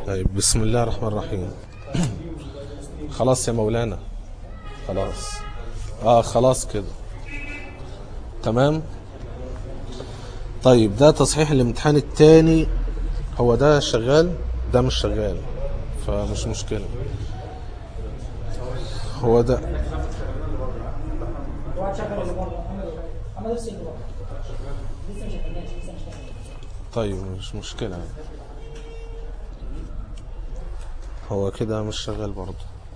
طيب بسم الله الرحمن الرحيم خلاص يا مولانا خلاص اه خلاص كده تمام طيب ده تصحيح الامتحان التاني هو ده شغال ده مش شغال فمش مشكلة هو ده واحد شغال اللي بره محمد محمد نفس اللي بره لسه مش شغالناش لسه مش شغالناش طيب مش مشكلة هو كده مش شغال برضه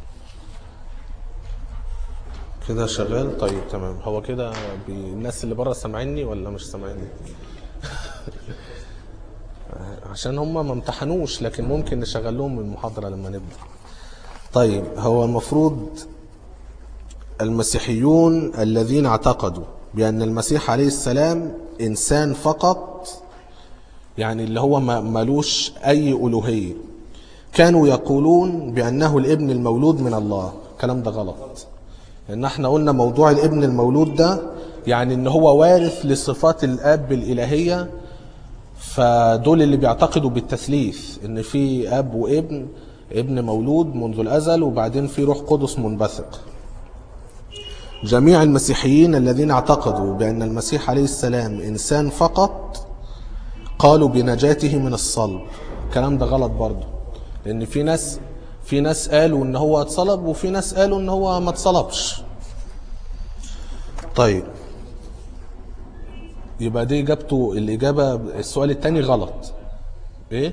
كده شغال طيب تمام هو كده بي- الناس اللي بره سامعيني ولا مش سامعيني عشان هم ما امتحنوش لكن ممكن نشغل لهم المحاضرة لما نبدأ طيب هو المفروض المسيحيون الذين اعتقدوا بأن المسيح عليه السلام إنسان فقط يعني اللي هو ما- ملوش أي ألوهية كانوا يقولون بأنه الابن المولود من الله الكلام ده غلط لأن احنا قلنا موضوع الابن المولود ده يعني ان هو وارث لصفات الاب الالهيه فدول اللي بيعتقدوا بالتثليث ان في اب وابن ابن مولود منذ الازل وبعدين في روح قدس منبثق جميع المسيحيين الذين اعتقدوا بان المسيح عليه السلام انسان فقط قالوا بنجاته من الصلب الكلام ده غلط برضه لان في ناس في ناس قالوا ان هو اتصلب وفي ناس قالوا ان هو ما اتصلبش طيب يبقى دي اجابته الاجابه السؤال الثاني غلط ايه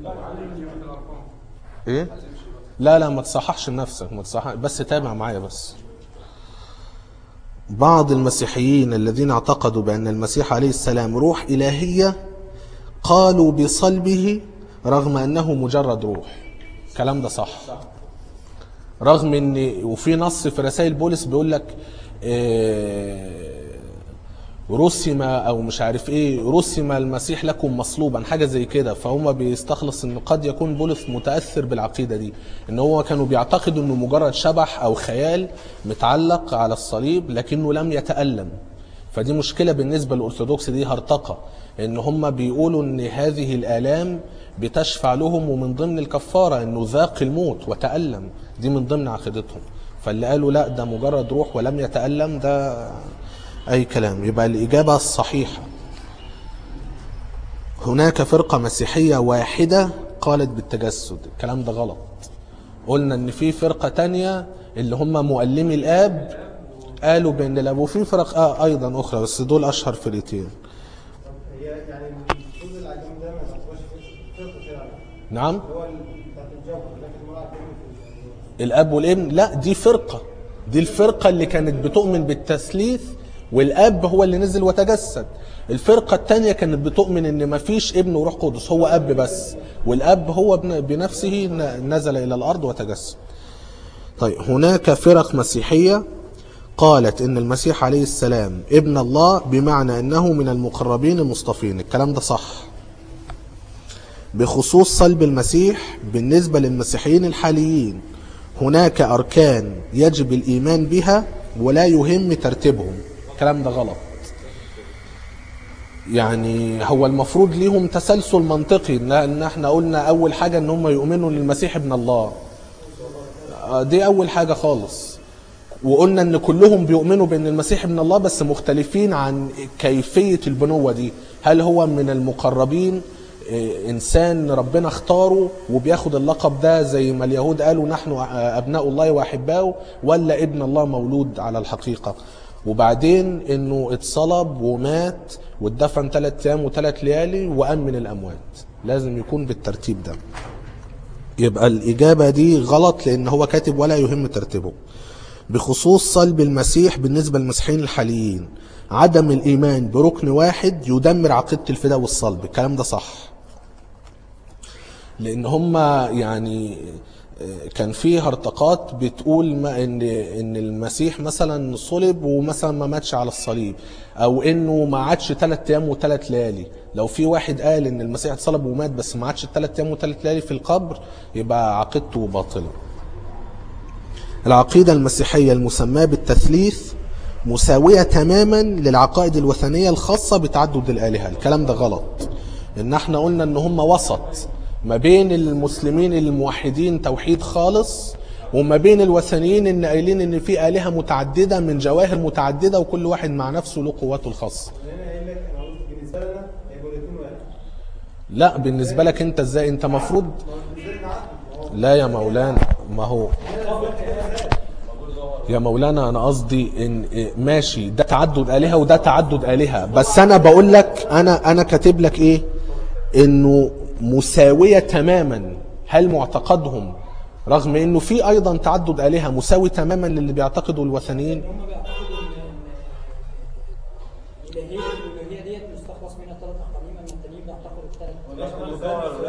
ايه لا لا ما تصححش لنفسك ما تصحح بس تابع معايا بس بعض المسيحيين الذين اعتقدوا بأن المسيح عليه السلام روح إلهية قالوا بصلبه رغم أنه مجرد روح الكلام ده صح رغم ان وفي نص في رسائل بولس بيقول لك آه، رسم او مش عارف ايه رسم المسيح لكم مصلوبا حاجه زي كده فهم بيستخلص ان قد يكون بولس متاثر بالعقيده دي ان هو كانوا بيعتقدوا انه مجرد شبح او خيال متعلق على الصليب لكنه لم يتالم فدي مشكله بالنسبه للارثوذكس دي هرطقه ان هم بيقولوا ان هذه الالام بتشفع لهم ومن ضمن الكفاره انه ذاق الموت وتالم دي من ضمن عقيدتهم فاللي قالوا لا ده مجرد روح ولم يتالم ده اي كلام يبقى الاجابه الصحيحه هناك فرقه مسيحيه واحده قالت بالتجسد الكلام ده غلط قلنا ان في فرقه تانية اللي هم مؤلمي الاب قالوا بان الاب وفي فرق آه ايضا اخرى بس دول اشهر فرقتين هي يعني المفروض العجم ده ما يعتبرش فرقه يعني نعم هو ال- بتاعت الجوهر لكن ما عجم في الاب والابن لا دي فرقه دي الفرقه اللي كانت بتؤمن بالتثليث والاب هو اللي نزل وتجسد الفرقه الثانيه كانت بتؤمن ان مفيش ابن وروح قدس هو اب بس والاب هو بن- بنفسه ن- نزل الى الارض وتجسد طيب هناك فرق مسيحيه قالت ان المسيح عليه السلام ابن الله بمعنى انه من المقربين المصطفين الكلام ده صح بخصوص صلب المسيح بالنسبة للمسيحيين الحاليين هناك أركان يجب الإيمان بها ولا يهم ترتيبهم الكلام ده غلط يعني هو المفروض ليهم تسلسل منطقي ان إن احنا قلنا اول حاجة ان هم يؤمنوا ان المسيح ابن الله آه، دي اول حاجة خالص وقلنا ان كلهم بيؤمنوا بان المسيح ابن الله بس مختلفين عن كيفية البنوة دي هل هو من المقربين إيه، انسان ربنا اختاره وبياخد اللقب ده زي ما اليهود قالوا نحن ابناء الله واحباؤه ولا ابن الله مولود على الحقيقة وبعدين انه اتصلب ومات واتدفن ثلاث ايام وثلاث ليالي وقام من الاموات لازم يكون بالترتيب ده يبقى الإجابة دي غلط لأن هو كاتب ولا يهم ترتيبه بخصوص صلب المسيح بالنسبة للمسيحيين الحاليين عدم الإيمان بركن واحد يدمر عقيدة الفداء والصلب الكلام ده صح لأن هم يعني آه، كان في هرطقات بتقول ما ان ان المسيح مثلا صلب ومثلا ما ماتش على الصليب او انه ما عادش ثلاث ايام وثلاث ليالي لو في واحد قال ان المسيح اتصلب ومات بس ما عادش ثلاث ايام وثلاث ليالي في القبر يبقى عقيدته باطله العقيدة المسيحية المسماة بالتثليث مساوية تماما للعقائد الوثنية الخاصة بتعدد الآلهة الكلام ده غلط إن احنا قلنا إن هم وسط ما بين المسلمين الموحدين توحيد خالص وما بين الوثنيين ان قايلين ان في الهه متعدده من جواهر متعدده وكل واحد مع نفسه له قوته الخاصه هنا قايل لك انا قلت بالنسبه لنا هيبقوا الاثنين واحد لا بالنسبه لك انت ازاي انت مفروض بالنسبه لك عقل لا يا مولانا ما هو يا مولانا انا قصدي ان إيه، ماشي ده تعدد الهه وده تعدد الهه بس انا بقول لك انا انا كاتب لك ايه انه مساويه تماما هل معتقدهم رغم انه في ايضا تعدد الهه مساوي تماما للي بيعتقدوا الوثنيين هم بيعتقدوا ان الالهيه الالوهيه ديت مستخلص منها ثلاث اقاليم اما التانيين بيعتقدوا الثلاث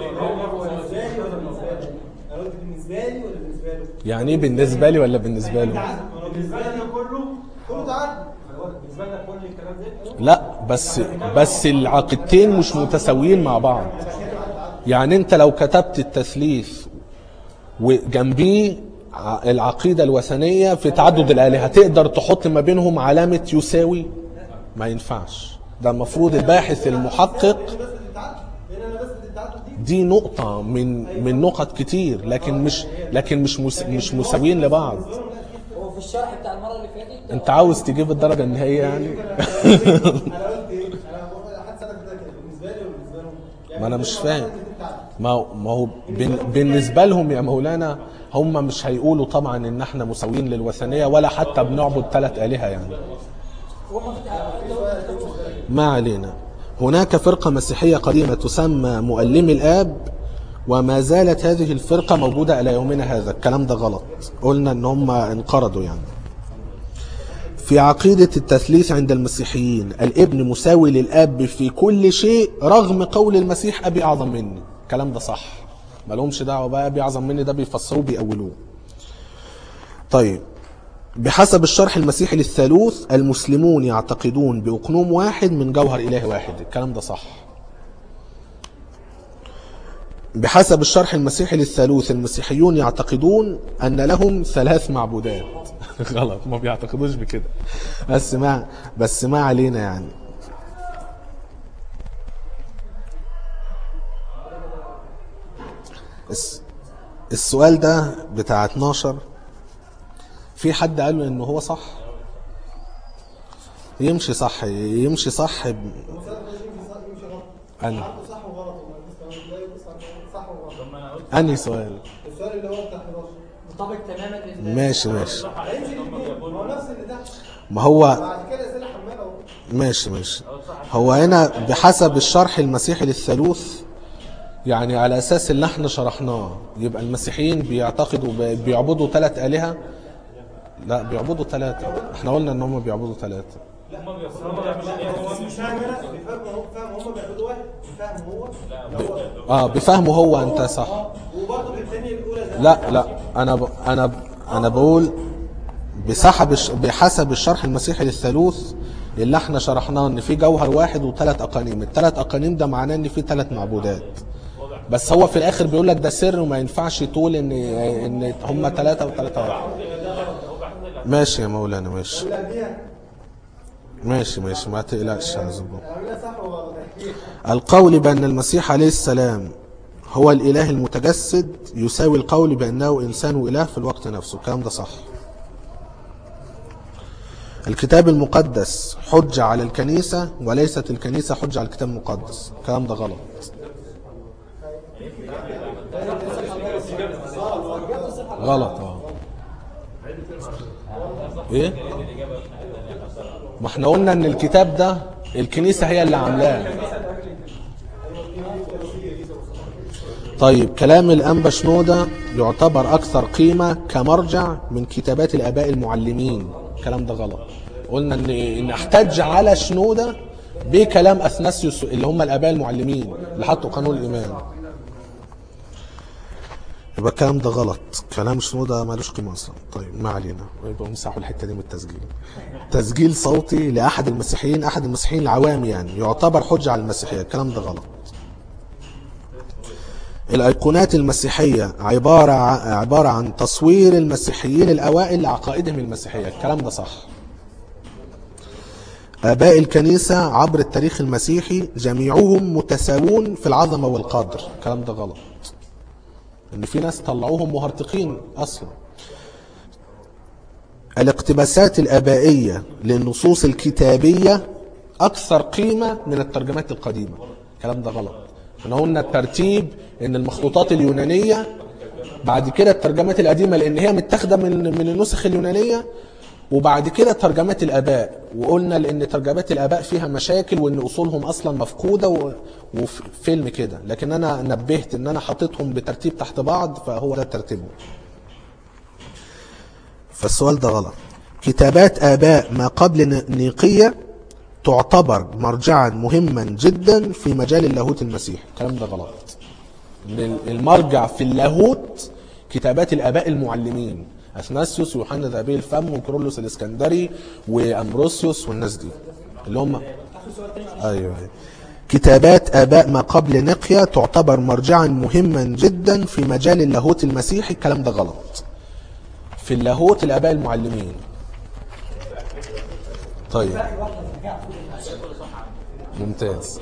انا قلت بالنسبه لي ولا بالنسبه له؟ يعني ايه بالنسبه لي ولا بالنسبه له بالنسبه لنا كله كله تعدد بالنسبه لنا كل الكلام ده لا بس بس العقيدتين مش متساويين مع بعض يعني انت لو كتبت التثليث وجنبيه ع- العقيدة الوثنية في تعدد الآلهة تقدر تحط ما بينهم علامة يساوي ما ينفعش ده المفروض الباحث المحقق بس التعدد لان انا بس التعدد دي دي نقطة من من نقط كتير لكن مش لكن مش مس مش مساويين لبعض هو في الشرح بتاع المره اللي فاتت انت عاوز تجيب الدرجة النهائية يعني انا قلت ايه؟ انا حد سالك ده كده بالنسبه لي ولا بالنسبه لهم؟ يعني ما انا مش فاهم دي التعدد. ما هو ما هو بن- بالنسبه لهم يا مولانا هم مش هيقولوا طبعا ان احنا مساويين للوثنيه ولا حتى بنعبد ثلاث الهه يعني ما علينا هناك فرقه مسيحيه قديمه تسمى مؤلمي الاب وما زالت هذه الفرقه موجوده الى يومنا هذا الكلام ده غلط قلنا ان هم انقرضوا يعني في عقيدة التثليث عند المسيحيين الابن مساوي للأب في كل شيء رغم قول المسيح أبي أعظم مني الكلام ده صح ما لهمش دعوة بقى أبي أعظم مني ده بيفسروه بيأولوه طيب بحسب الشرح المسيحي للثالوث المسلمون يعتقدون بأقنوم واحد من جوهر إله واحد الكلام ده صح بحسب الشرح المسيحي للثالوث المسيحيون يعتقدون أن لهم ثلاث معبودات غلط ما بيعتقدوش بكده بس ما بس ما علينا يعني الس- السؤال ده بتاع 12 في حد قال له ان هو صح يمشي صح يمشي صح ب... أنهي صح وغلط صح وغلط أنهي سؤال السؤال اللي هو بتاع 11 مطابق تماما لل ماشي ماشي هينزل الاثنين ما هو نفس اللي تحت ما هو بعد كده اسئله حماله اهو ماشي ماشي هو هنا بحسب الشرح المسيحي للثالوث يعني على اساس اللي احنا شرحناه يبقى المسيحيين بيعتقدوا ب- بيعبدوا ثلاث الهه لا بيعبدوا ثلاثه احنا قلنا ان هم بيعبدوا ثلاثه مش فاهم هنا بيفهم هو فاهم هم بيعبدوا واحد بيفهم هو هو اه بفهمه هو انت صح وبرضه بالثانيه الاولى زي لا لا انا ب... انا ب... انا بقول بسحب الش... بحسب الشرح المسيحي للثالوث اللي احنا شرحناه ان في جوهر واحد وثلاث اقانيم الثلاث اقانيم ده معناه ان في ثلاث معبودات بس هو في الاخر بيقول لك ده سر وما ينفعش تقول ان ان هم ثلاثه وثلاثه واحد ماشي يا مولانا ماشي لا بيها ماشي ماشي ما تقلقش يا زبون عاملها صح وغلط احكي القول بأن المسيح عليه السلام هو الإله المتجسد يساوي القول بأنه إنسان وإله في الوقت نفسه الكلام ده صح الكتاب المقدس حجة على الكنيسة وليست الكنيسة حجة على الكتاب المقدس الكلام ده غلط غلط اه ايه ما احنا قلنا ان الكتاب ده الكنيسة هي اللي عاملاه طيب كلام الأنبا شنودة يعتبر أكثر قيمة كمرجع من كتابات الآباء المعلمين الكلام ده غلط قلنا إن إن احتج على شنودة بكلام أثناسيوس اللي هم الآباء المعلمين اللي حطوا قانون الإيمان يبقى الكلام ده غلط كلام شنودة مالوش قيمة أصلا طيب ما علينا يبقى مسحوا الحتة دي من التسجيل تسجيل صوتي لأحد المسيحيين أحد المسيحيين العوام يعني يعتبر حجة على المسيحية الكلام ده غلط الأيقونات المسيحية عبارة ع- عبارة عن تصوير المسيحيين الأوائل لعقائدهم المسيحية الكلام ده صح آباء الكنيسة عبر التاريخ المسيحي جميعهم متساوون في العظمة والقدر الكلام ده غلط ان في ناس طلعوهم مهرطقين اصلا الاقتباسات الآبائية للنصوص الكتابية أكثر قيمة من الترجمات القديمة الكلام ده غلط احنا قلنا الترتيب ان المخطوطات اليونانية بعد كده الترجمات القديمة لان هي متاخدة من من النسخ اليونانية وبعد كده ترجمات الاباء وقلنا لان ترجمات الاباء فيها مشاكل وان اصولهم اصلا مفقوده و... وفيلم كده لكن انا نبهت ان انا حطيتهم بترتيب تحت بعض فهو ده ترتيبهم فالسؤال ده غلط كتابات آباء ما قبل ن- نيقية تعتبر مرجعا مهما جدا في مجال اللاهوت المسيحي الكلام ده غلط إن المرجع في اللاهوت كتابات الآباء المعلمين أثناسيوس ويوحنا ذهبي الفم وكرولوس الإسكندري وأمبروسيوس والناس دي اللي هم ايوه أيوة. كتابات آباء ما قبل نقيا تعتبر مرجعا مهما جدا في مجال اللاهوت المسيحي الكلام ده غلط في اللاهوت الآباء المعلمين طيب ممتاز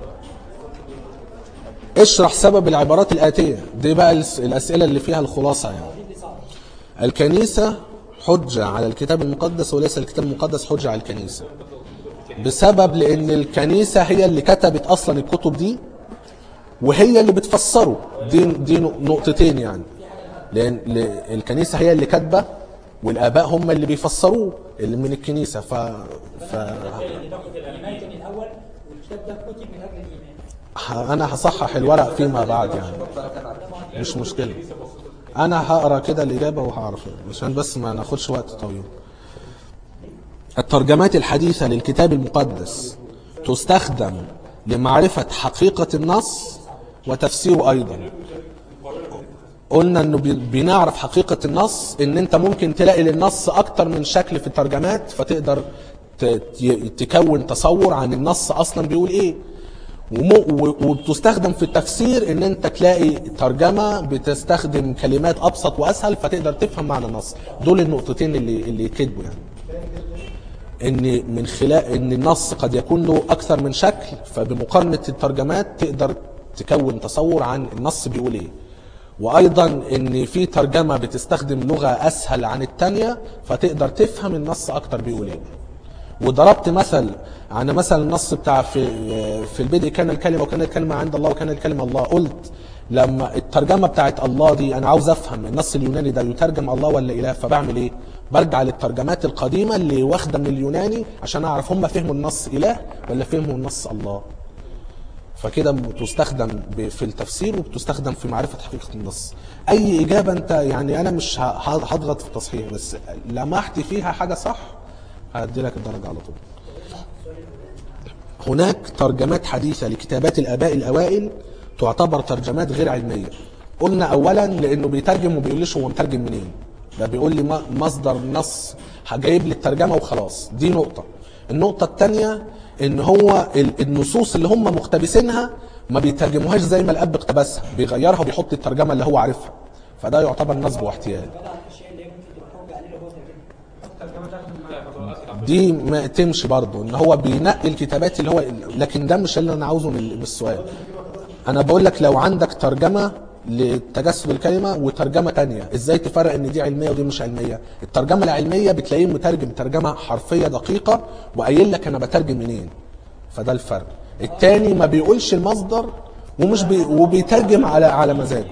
اشرح سبب العبارات الآتية دي بقى الس- الأسئلة اللي فيها الخلاصة يعني الكنيسة حجة على الكتاب المقدس وليس الكتاب المقدس حجة على الكنيسة بسبب لأن الكنيسة هي اللي كتبت أصلا الكتب دي وهي اللي بتفسره دي دي نقطتين يعني لان ل- الكنيسه هي اللي كاتبه والاباء هم اللي بيفسروه اللي من الكنيسه ف, ف... الايمان كان الاول والكتاب ده كتب من اجل الايمان ه- انا هصحح الورق فيما بعد يعني مش مشكله انا هقرا كده الاجابه وهعرف عشان بس ما ناخدش وقت طويل الترجمات الحديثه للكتاب المقدس تستخدم لمعرفه حقيقه النص وتفسيره ايضا قلنا انه بي- بنعرف حقيقه النص ان انت ممكن تلاقي للنص اكتر من شكل في الترجمات فتقدر ت- ت- تكون تصور عن النص اصلا بيقول ايه ومو- و- وبتستخدم في التفسير ان انت تلاقي ترجمه بتستخدم كلمات ابسط واسهل فتقدر تفهم معنى النص دول النقطتين اللي اللي يكتبوا يعني ان من خلال ان النص قد يكون له اكثر من شكل فبمقارنه الترجمات تقدر تكون تصور عن النص بيقول ايه وايضا ان في ترجمه بتستخدم لغه اسهل عن الثانيه فتقدر تفهم النص اكتر بيقول ايه وضربت مثل عن مثلا النص بتاع في في البدء كان الكلمه وكان الكلمه عند الله وكان الكلمه الله قلت لما الترجمه بتاعت الله دي انا عاوز افهم النص اليوناني ده يترجم الله ولا اله فبعمل ايه؟ برجع للترجمات القديمه اللي واخده من اليوناني عشان اعرف هم فهموا النص اله ولا فهموا النص الله. فكده بتستخدم ب- في التفسير وبتستخدم في معرفه حقيقه النص. اي اجابه انت يعني انا مش ه- ه- هضغط في التصحيح بس لمحت فيها حاجه صح هدي لك الدرجه على طول. هناك ترجمات حديثة لكتابات الآباء الأوائل تعتبر ترجمات غير علمية قلنا أولا لأنه بيترجم وبيقولش هو مترجم منين ده بيقول لي م- مصدر نص جايب لي الترجمة وخلاص دي نقطة النقطة الثانية إن هو ال- النصوص اللي هم مقتبسينها ما بيترجموهاش زي ما الأب اقتبسها بيغيرها وبيحط الترجمة اللي هو عارفها فده يعتبر نصب واحتيال الاشياء اللي هي ممكن تبقى حجه عليه لو هو ترجمها دي ما تمشي برضه ان هو بينقي الكتابات اللي هو لكن ده مش اللي انا عاوزه من من السؤال انا بقول لك لو عندك ترجمه لتجسد الكلمه وترجمه تانية ازاي تفرق ان دي علميه ودي مش علميه الترجمه العلميه بتلاقيه مترجم ترجمه حرفيه دقيقه وقايل لك انا بترجم منين فده الفرق التاني ما بيقولش المصدر ومش بي وبيترجم على على مزاجه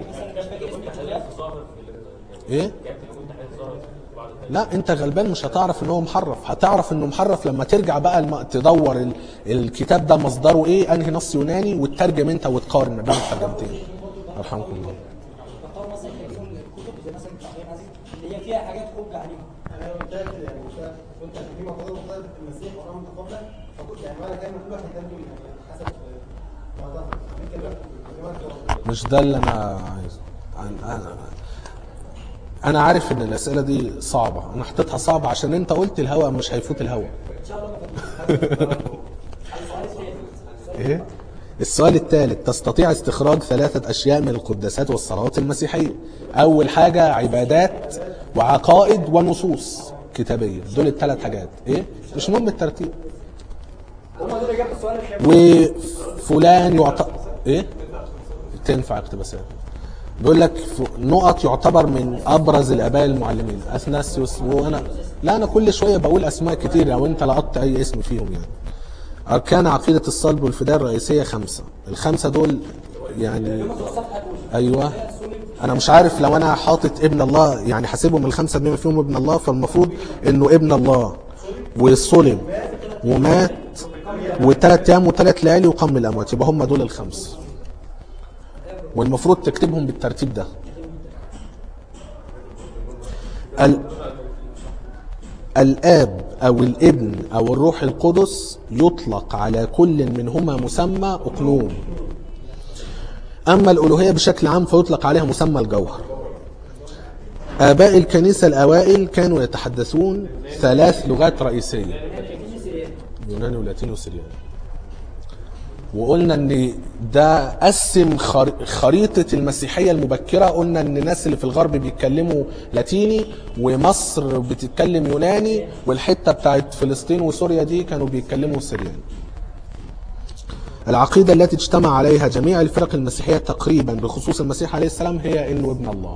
ايه لا انت غلبان مش هتعرف ان هو محرف هتعرف انه محرف لما ترجع بقى الم... تدور ال... الكتاب ده مصدره ايه انهي نص يوناني وتترجم انت وتقارن ما بين الترجمتين يرحمكم الله اختار مثلا يكون الكتب زي مثلا بتاع غير عزيز اللي هي فيها حاجات حجه عليهم انا قلت لك يعني مش كنت في مقاله مختلفه في المسيح وانا متقبله فكنت يعني وانا دايما كل واحد يترجم حسب ما ظهر الكلمات الكلمات مش ده اللي انا عايزه انا انا انا عارف ان الاسئله دي صعبه انا حطيتها صعبه عشان انت قلت الهوى مش هيفوت الهوى ايه السؤال الثالث تستطيع استخراج ثلاثة أشياء من القداسات والصلوات المسيحية أول حاجة عبادات وعقائد ونصوص كتابية دول الثلاث حاجات إيه؟ مش مهم الترتيب هم دول اجابه السؤال الخامس وفلان يعتبر ايه تنفع اقتباسات بيقول لك ف- نقط يعتبر من ابرز الاباء المعلمين اثناسيوس وانا لا انا كل شويه بقول اسماء كتير لو انت لقطت اي اسم فيهم يعني اركان عقيده الصلب والفداء الرئيسيه خمسه الخمسه دول يعني ايوه انا مش عارف لو انا حاطط ابن الله يعني حاسبهم الخمسه بما فيهم ابن الله فالمفروض انه ابن الله وصلب ومات وثلاث ايام وثلاث ليالي وقام من الاموات يبقى هم دول الخمس والمفروض تكتبهم بالترتيب ده ال... الاب او الابن او الروح القدس يطلق على كل منهما مسمى اقنوم اما الالوهيه بشكل عام فيطلق عليها مسمى الجوهر اباء الكنيسه الاوائل كانوا يتحدثون ثلاث لغات رئيسيه يوناني ولاتيني وسرياني وقلنا ان ده قسم خر- خريطه المسيحيه المبكره قلنا ان الناس اللي في الغرب بيتكلموا لاتيني ومصر بتتكلم يوناني والحته بتاعت فلسطين وسوريا دي كانوا بيتكلموا سرياني العقيدة التي اجتمع عليها جميع الفرق المسيحية تقريبا بخصوص المسيح عليه السلام هي انه ابن الله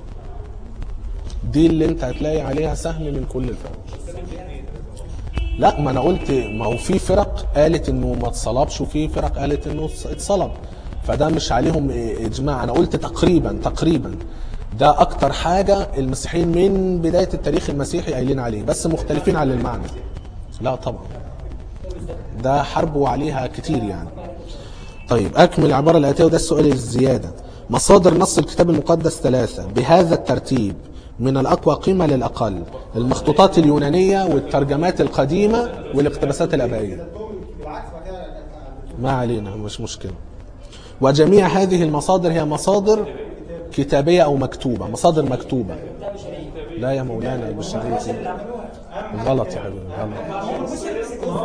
دي اللي انت هتلاقي عليها سهم من كل الفرق لا ما انا قلت ما هو في فرق قالت انه ما اتصلبش وفي فرق قالت انه اتصلب فده مش عليهم اجماع انا قلت تقريبا تقريبا ده اكتر حاجة المسيحيين من بداية التاريخ المسيحي قايلين عليه بس مختلفين على المعنى لا طبعا ده حربوا عليها كتير يعني طيب اكمل العبارة الاتية وده السؤال الزيادة مصادر نص الكتاب المقدس ثلاثة بهذا الترتيب من الأقوى قيمة للأقل المخطوطات اليونانية والترجمات القديمة والاقتباسات الأبائية بالعكس ما كده ما علينا مش مشكلة وجميع هذه المصادر هي مصادر كتابية أو مكتوبة مصادر مكتوبة لا يا مولانا البشرية غلط يا حبيبي غلط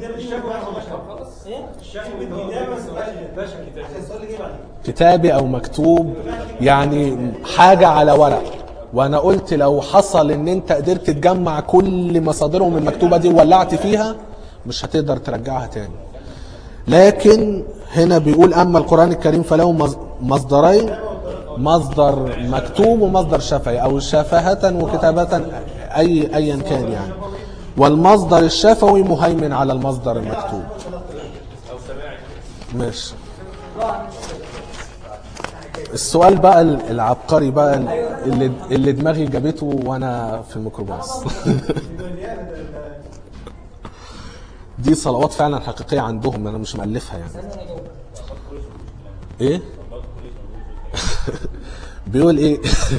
كتابي او مكتوب يعني حاجه على ورق وانا قلت لو حصل ان انت قدرت تجمع كل مصادرهم المكتوبه دي وولعت فيها مش هتقدر ترجعها تاني لكن هنا بيقول اما القران الكريم فله مص- مصدرين مصدر مكتوب ومصدر شفهي او شفهة وكتابة اي ايا كان يعني والمصدر الشفوي مهيمن على المصدر المكتوب ماشي السؤال بقى العبقري بقى اللي اللي دماغي جابته وانا في الميكروباص دي صلوات فعلا حقيقيه عندهم انا مش مالفها يعني ايه بيقول ايه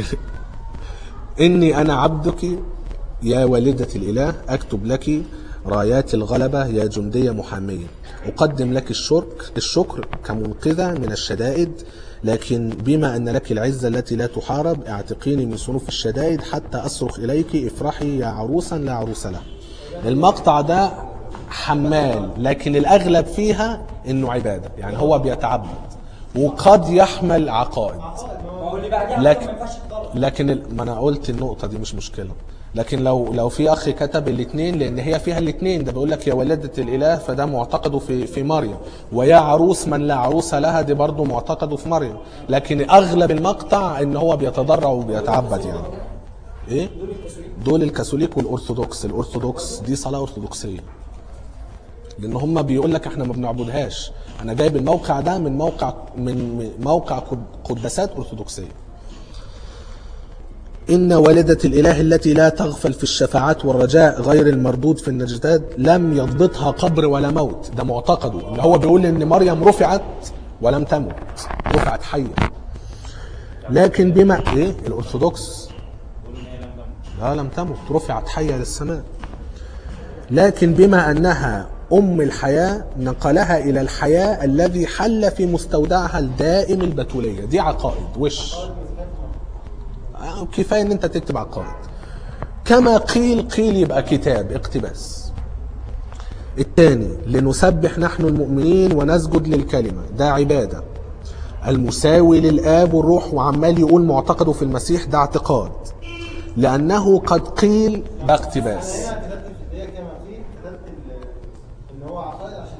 اني انا عبدك يا والدة الاله اكتب لك رايات الغلبة يا جندية محامية أقدم لك الشكر الشكر كمنقذة من الشدائد لكن بما أن لك العزة التي لا تحارب اعتقيني من صنوف الشدائد حتى أصرخ إليك افرحي يا عروسا لا عروس له المقطع ده حمال لكن الأغلب فيها إنه عبادة يعني هو بيتعبد وقد يحمل عقائد ما هو اللي بعديها لكن ما ينفعش تطلع لكن ال- ما انا قلت النقطه دي مش مشكله لكن لو لو في اخ كتب الاثنين لان هي فيها الاثنين ده بيقول لك يا ولده الاله فده معتقده في في مريم ويا عروس من لا عروس لها دي برضه معتقده في مريم لكن اغلب المقطع ان هو بيتضرع وبيتعبد يعني ايه دول الكاثوليك والارثوذكس الارثوذكس دي صلاه ارثوذكسيه لان هم بيقول لك احنا ما بنعبدهاش انا جايب الموقع ده من موقع من من موقع قد- قداسات ارثوذكسيه إن والدة الإله التي لا تغفل في الشفاعات والرجاء غير المردود في النجداد لم يضبطها قبر ولا موت ده معتقده اللي هو بيقول إن مريم رفعت ولم تمت رفعت حية لكن بما إيه الأرثوذكس لا لم تمت رفعت حية للسماء لكن بما أنها أم الحياة نقلها إلى الحياة الذي حل في مستودعها الدائم البتولية دي عقائد وش آه، كفايه ان انت تكتب عقائد كما قيل قيل يبقى كتاب اقتباس الثاني لنسبح نحن المؤمنين ونسجد للكلمة ده عبادة المساوي للآب والروح وعمال يقول معتقده في المسيح ده اعتقاد لأنه قد قيل ده اقتباس هنا كتبت في البدايه كما قيل كتبت ال- ان هو عقائد عشان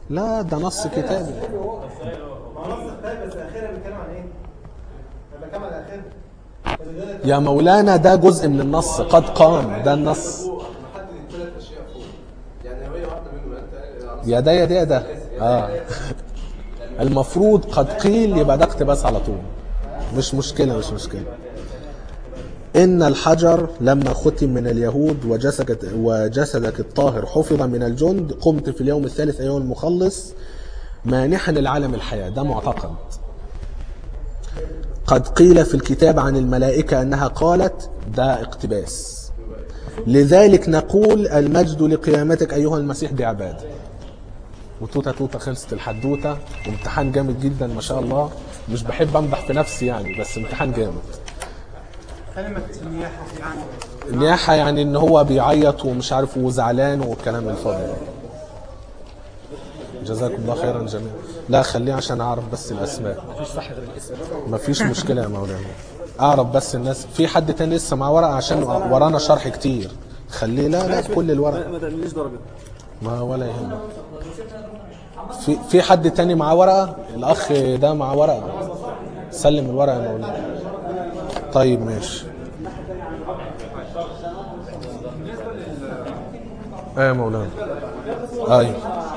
لا ده نص كتابي ما هو نص الكتاب بس اخيرا بنتكلم عن ايه؟ انا بكمل اخيرا فلذلك يا مولانا ده جزء من النص قد قام ده النص محدد الثلاث اشياء فوق يعني هي واحده منهم انت يا ده يا ده يا ده اه المفروض قد قيل يبقى ده اقتباس على طول مش مشكله مش مشكله إن الحجر لما ختم من اليهود وجسدك, وجسدك الطاهر حفظ من الجند قمت في اليوم الثالث أيها المخلص مانحا العالم الحياة ده معتقد قد قيل في الكتاب عن الملائكة أنها قالت ده اقتباس لذلك نقول المجد لقيامتك أيها المسيح بعباده وتوته توته خلصت الحدوته وامتحان جامد جدا ما شاء الله مش بحب امدح في نفسي يعني بس امتحان جامد كلمة النياحة يعني النياحة يعني ان هو بيعيط ومش عارف وزعلان والكلام الفاضي ده جزاكم الله خيرا جميعا لا خليه عشان اعرف بس الاسماء مفيش صح غير الاسم مفيش مشكلة يا مولانا اعرف بس الناس في حد تاني لسه معاه ورقة عشان ورانا شرح كتير خليه لا لا كل الورق ما تعمليش درجة ما ولا يهمك في في حد تاني معاه ورقه الاخ ده معاه ورقه سلم الورقه يا مولانا طيب ماشي ايه يا مولانا ايوه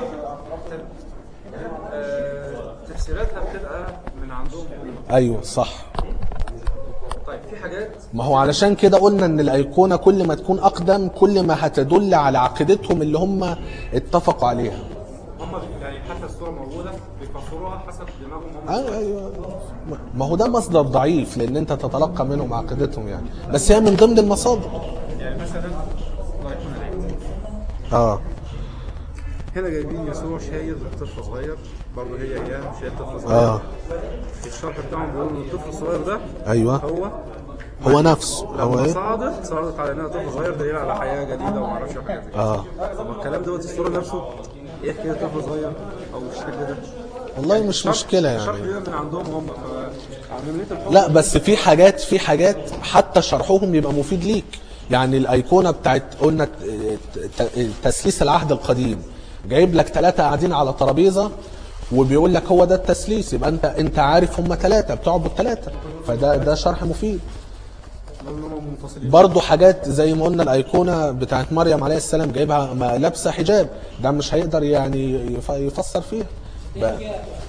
تفسيراتها بتبقى من عندهم ايوه صح طيب في حاجات ما هو علشان كده قلنا ان الايقونه كل ما تكون اقدم كل ما هتدل على عقيدتهم اللي هم اتفقوا عليها هم يعني حتى الصورة موجودة بيفسروها حسب دماغهم هم ايوه ايوه ما هو ده مصدر ضعيف لان انت تتلقى منهم عقيدتهم يعني بس هي من ضمن المصادر يعني مثلا الله يكون عليك اه هنا جايبين يسوع شايل طفل صغير برضه هي ايام شايل طفل صغير اه الشرح بتاعهم بيقول ان الطفل الصغير ده ايوه هو هو نفسه هو لما ايه صعدت صعدت على انها طفل صغير دليل على حياه جديده وما اعرفش حاجات زي كده. اه طب الكلام دوت الصوره نفسه ايه حكايه طفل صغير او الشكل ده والله مش مشكله الشرح يعني بيبقى من عندهم هم عمليه الحكم لا بس في حاجات في حاجات حتى شرحهم يبقى مفيد ليك يعني الايقونه بتاعت قلنا ت- ت- تسليس العهد القديم جايب لك ثلاثه قاعدين على ترابيزه وبيقول لك هو ده التسليس يبقى انت انت عارف هم ثلاثه بتعبد ثلاثه فده ده شرح مفيد لان هم منفصلين برضو حاجات زي ما قلنا الايقونه بتاعت مريم عليه السلام جايبها ما- لابسه حجاب ده مش هيقدر يعني يف- يفسر فيها بقى.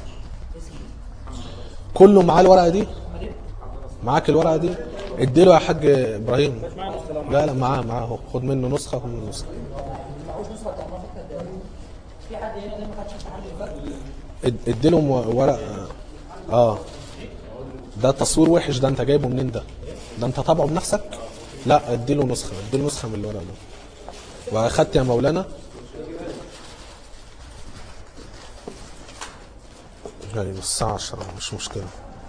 كله معاه الورقه دي معاك الورقه دي اديله يا حاج ابراهيم لا لا معاه معاه اهو خد منه نسخه خد منه نسخه معهوش نسخه بتاع المنطقه ده في حد هنا ده ما خدش امتحان اللي فات اد- اديله م- ورق اه ده تصوير وحش ده انت جايبه منين ده ده انت طابعه بنفسك لا اديله نسخه اديله نسخه من الورق ده واخدت يا مولانا ايوه الساعة 10 مش مشكلة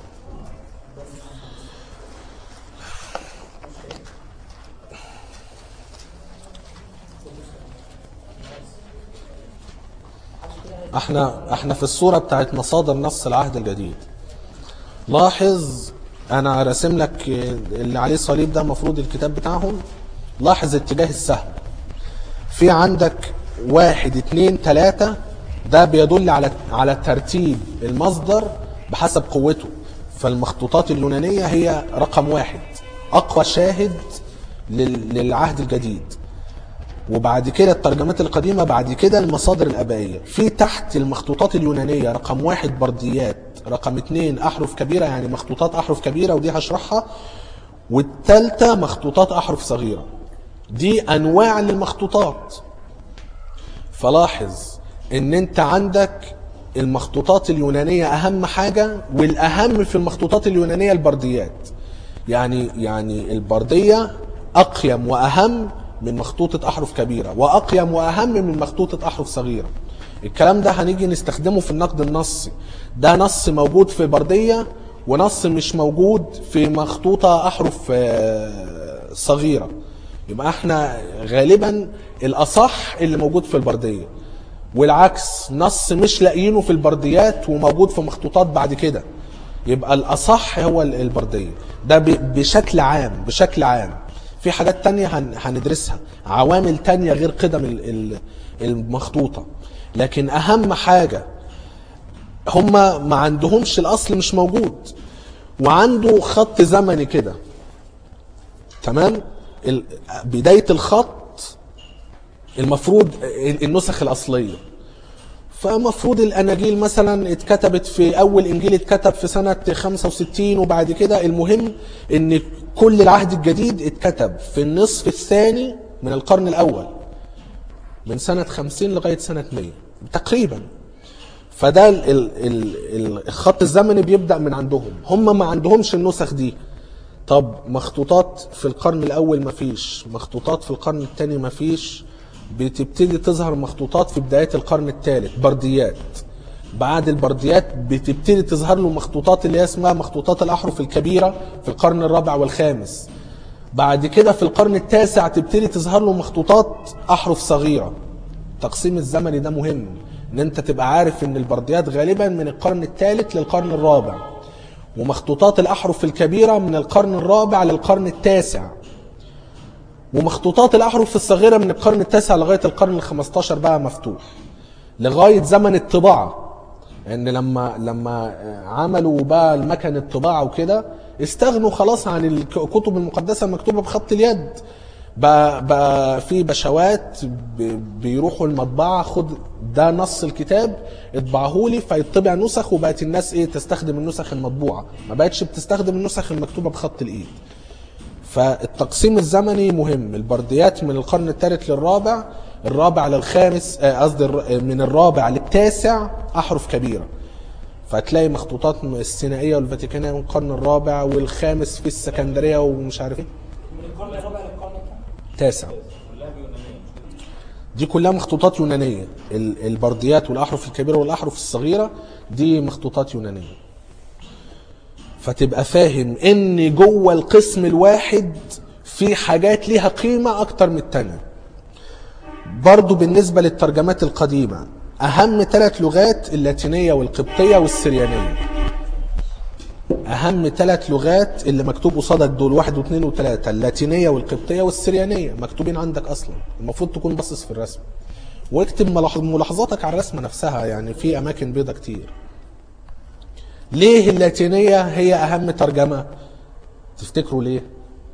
احنا احنا في الصورة بتاعت مصادر نص العهد الجديد لاحظ انا راسم لك اللي عليه صليب ده المفروض الكتاب بتاعهم لاحظ اتجاه السهم في عندك واحد اتنين تلاتة ده بيدل على على ترتيب المصدر بحسب قوته فالمخطوطات اليونانية هي رقم واحد أقوى شاهد لل- للعهد الجديد وبعد كده الترجمات القديمة بعد كده المصادر الآبائية في تحت المخطوطات اليونانية رقم واحد برديات رقم اتنين أحرف كبيرة يعني مخطوطات أحرف كبيرة ودي هشرحها والتالتة مخطوطات أحرف صغيرة دي أنواع للمخطوطات فلاحظ ان انت عندك المخطوطات اليونانية اهم حاجة والاهم في المخطوطات اليونانية البرديات يعني يعني البردية اقيم واهم من مخطوطة احرف كبيرة واقيم واهم من مخطوطة احرف صغيرة الكلام ده هنيجي نستخدمه في النقد النصي ده نص موجود في بردية ونص مش موجود في مخطوطة احرف آه، صغيرة يبقى احنا غالبا الاصح اللي موجود في البرديه والعكس نص مش لاقيينه في البرديات وموجود في مخطوطات بعد كده يبقى الاصح هو ال- البرديه ده ب- بشكل عام بشكل عام في حاجات تانية هن- هندرسها عوامل تانية غير قدم ال- ال- المخطوطة لكن اهم حاجه هم ما عندهمش الاصل مش موجود وعنده خط زمني كده تمام ال- بدايه الخط المفروض النسخ الاصليه فمفروض الاناجيل مثلا اتكتبت في اول انجيل اتكتب في سنه 65 وبعد كده المهم ان كل العهد الجديد اتكتب في النصف الثاني من القرن الاول من سنه 50 لغايه سنه 100 تقريبا فده ال ال ال الخط الزمني بيبدا من عندهم هم ما عندهمش النسخ دي طب مخطوطات في القرن الاول مفيش مخطوطات في القرن الثاني مفيش بتبتدي تظهر مخطوطات في بدايات القرن الثالث برديات بعد البرديات بتبتدي تظهر له مخطوطات اللي هي اسمها مخطوطات الاحرف الكبيره في القرن الرابع والخامس بعد كده في القرن التاسع تبتدي تظهر له مخطوطات احرف صغيره التقسيم الزمني ده مهم ان انت تبقى عارف ان البرديات غالبا من القرن الثالث للقرن الرابع ومخطوطات الاحرف الكبيره من القرن الرابع للقرن التاسع ومخطوطات الاحرف الصغيره من القرن التاسع لغايه القرن الخمستاشر بقى مفتوح لغايه زمن الطباعه ان لما لما عملوا بقى المكن الطباعه وكده استغنوا خلاص عن الكتب المقدسه المكتوبه بخط اليد بقى, بقى في بشوات ب- بيروحوا المطبعه خد ده نص الكتاب اطبعه لي فيطبع نسخ وبقت الناس ايه تستخدم النسخ المطبوعه ما بقتش بتستخدم النسخ المكتوبه بخط الايد فالتقسيم الزمني مهم البرديات من القرن الثالث للرابع الرابع للخامس آه، قصدي الر- آه، من الرابع للتاسع احرف كبيره فتلاقي مخطوطات السينائيه والفاتيكانيه من القرن الرابع والخامس في السكندريه ومش عارف ايه من القرن الرابع للقرن الكام؟ تاسع دي كلها مخطوطات يونانية ال- البرديات والأحرف الكبيرة والأحرف الصغيرة دي مخطوطات يونانية فتبقى فاهم ان جوه القسم الواحد في حاجات ليها قيمة أكتر من التانية برضو بالنسبة للترجمات القديمة أهم ثلاث لغات اللاتينية والقبطية والسريانية اهم ثلاث لغات اللي مكتوب قصادك دول واحد واثنين وثلاثه اللاتينيه والقبطيه والسريانيه مكتوبين عندك اصلا المفروض تكون باصص في الرسم واكتب ملاح- ملاحظاتك على الرسمه نفسها يعني في اماكن بيضة كتير ليه اللاتينيه هي اهم ترجمه تفتكروا ليه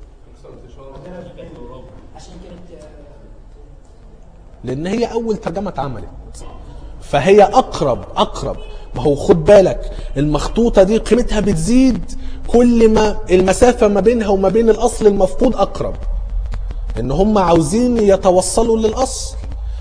عشان كانت آه، لان هي اول ترجمه اتعملت فهي اقرب اقرب ما هو خد بالك المخطوطه دي قيمتها بتزيد كل ما المسافه ما بينها وما بين الاصل المفقود اقرب ان هم عاوزين يتوصلوا للاصل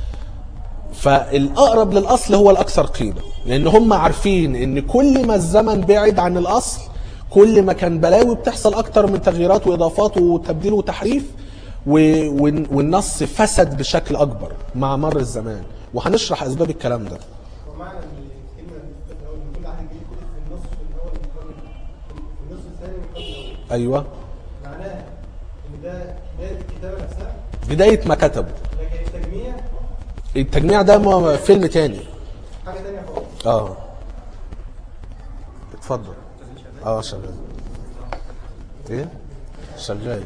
فالاقرب للاصل هو الاكثر قيمه لان هم عارفين ان كل ما الزمن بعد عن الاصل كل ما كان بلاوي بتحصل اكتر من تغييرات واضافات وتبديل وتحريف و- والن- والنص فسد بشكل اكبر مع مر الزمان وهنشرح اسباب الكلام ده ومعنى ان الكلمه في الاول ان كل عهد جديد كتب في النص في الاول من القرن في النص الثاني من القرن الاول ايوه معناها ان ده بدايه الكتابه نفسها بدايه ما كتبوا لكن التجميع التجميع ده م- فيلم تاني حاجه ثانيه خالص اه اتفضل اه شغال ايه شغال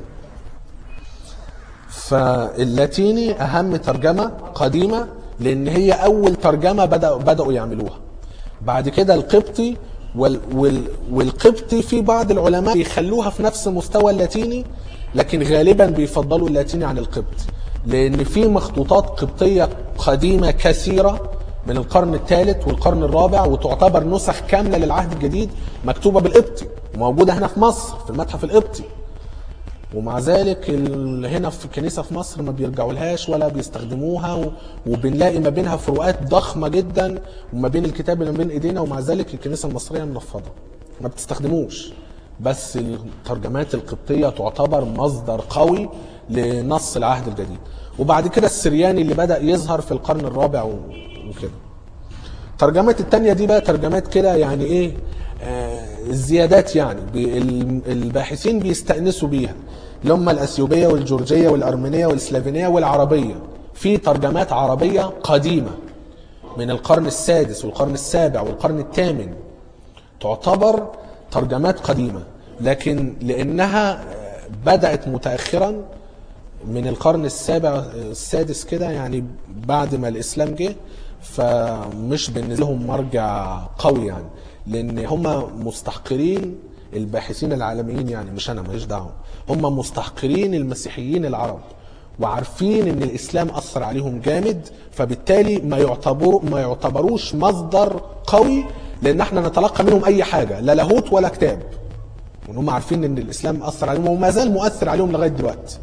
فاللاتيني اهم ترجمه قديمه لان هي اول ترجمه بدأوا بدأوا يعملوها بعد كده القبطي وال وال والقبطي في بعض العلماء بيخلوها في نفس مستوى اللاتيني لكن غالبا بيفضلوا اللاتيني عن القبطي لان في مخطوطات قبطيه قديمه كثيره من القرن الثالث والقرن الرابع وتعتبر نسخ كامله للعهد الجديد مكتوبه بالقبطي موجوده هنا في مصر في المتحف القبطي ومع ذلك ال- هنا في الكنيسه في مصر ما بيرجعوا لهاش ولا بيستخدموها و- وبنلاقي ما بينها فروقات ضخمه جدا وما بين الكتاب اللي ما بين ايدينا ومع ذلك الكنيسه المصريه منفضه ما بتستخدموش بس الترجمات القبطيه تعتبر مصدر قوي لنص العهد الجديد وبعد كده السرياني اللي بدا يظهر في القرن الرابع و- وكده الترجمات التانية دي بقى ترجمات كده يعني ايه آه زيادات يعني بي- ال- الباحثين بيستأنسوا بيها اللي هم الأثيوبية والجورجية والأرمينية والسلافينية والعربية في ترجمات عربية قديمة من القرن السادس والقرن السابع والقرن الثامن تعتبر ترجمات قديمة لكن لأنها آه، بدأت متأخرا من القرن السابع السادس كده يعني بعد ما الإسلام جه فمش بالنسبه لهم مرجع قوي يعني لان هم مستحقرين الباحثين العالميين يعني مش انا ماليش دعوه هم مستحقرين المسيحيين العرب وعارفين ان الاسلام اثر عليهم جامد فبالتالي ما يعتبروا ما يعتبروش مصدر قوي لان احنا نتلقى منهم اي حاجه لا لاهوت ولا كتاب وان هم عارفين ان الاسلام اثر عليهم وما زال مؤثر عليهم لغايه دلوقتي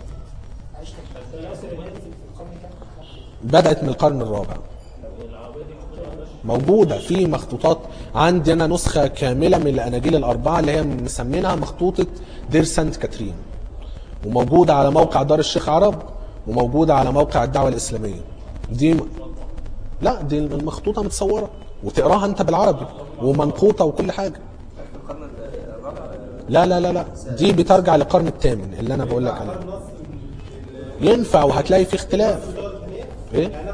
بدات من القرن الرابع موجوده في مخطوطات عندي انا نسخه كامله من الاناجيل الاربعه اللي هي مسمينها مخطوطه دير سانت كاترين وموجوده على موقع دار الشيخ عرب وموجوده على موقع الدعوه الاسلاميه دي لا دي المخطوطه متصوره وتقراها انت بالعربي ومنقوطه وكل حاجه لا لا لا لا دي بترجع للقرن الثامن اللي انا بقول لك عليه ينفع وهتلاقي فيه اختلاف ايه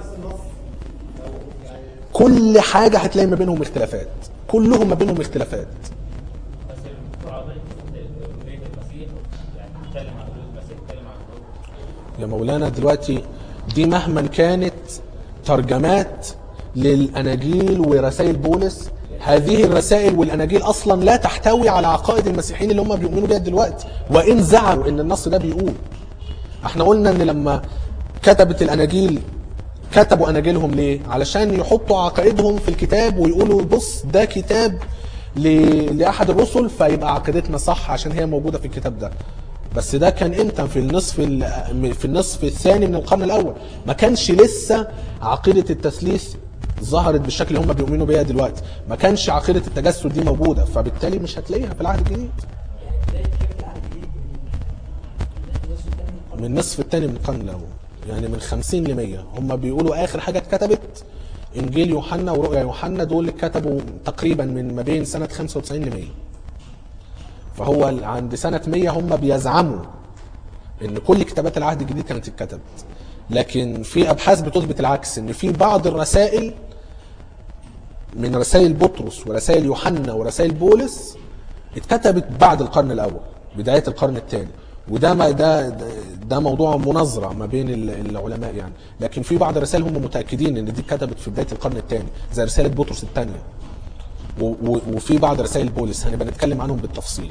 كل حاجه هتلاقي ما بينهم اختلافات كلهم ما بينهم اختلافات بس القرآن بيت المسيح يعني بيتكلم عن حدود المسيح بيتكلم عن حدود يا مولانا دلوقتي دي مهما كانت ترجمات للاناجيل ورسائل بولس هذه الرسائل والاناجيل اصلا لا تحتوي على عقائد المسيحيين اللي هم بيؤمنوا بيها دلوقتي وان زعموا ان النص ده بيقول احنا قلنا ان لما كتبت الاناجيل كتبوا اناجيلهم ليه علشان يحطوا عقائدهم في الكتاب ويقولوا بص ده كتاب ل- لاحد الرسل فيبقى عقيدتنا صح عشان هي موجوده في الكتاب ده بس ده كان امتى في النصف ال- في النصف الثاني من القرن الاول ما كانش لسه عقيده التثليث ظهرت بالشكل اللي هم بيؤمنوا بيها دلوقتي ما كانش عقيده التجسد دي موجوده فبالتالي مش هتلاقيها في العهد الجديد من النصف الثاني من القرن الاول يعني من 50 ل 100 هم بيقولوا اخر حاجه اتكتبت انجيل يوحنا ورؤيا يوحنا دول اللي اتكتبوا تقريبا من ما بين سنه 95 ل 100 فهو عند سنه 100 هم بيزعموا ان كل كتابات العهد الجديد كانت اتكتبت لكن في ابحاث بتثبت العكس ان في بعض الرسائل من رسائل بطرس ورسائل يوحنا ورسائل بولس اتكتبت بعد القرن الاول بدايه القرن الثاني وده ما ده ده- ده موضوع مناظره ما بين ال- العلماء يعني لكن في بعض الرسائل هم متاكدين ان دي اتكتبت في بدايه القرن الثاني زي رساله بطرس الثانيه و- و- وفي بعض رسائل بولس هنبقى نتكلم عنهم بالتفصيل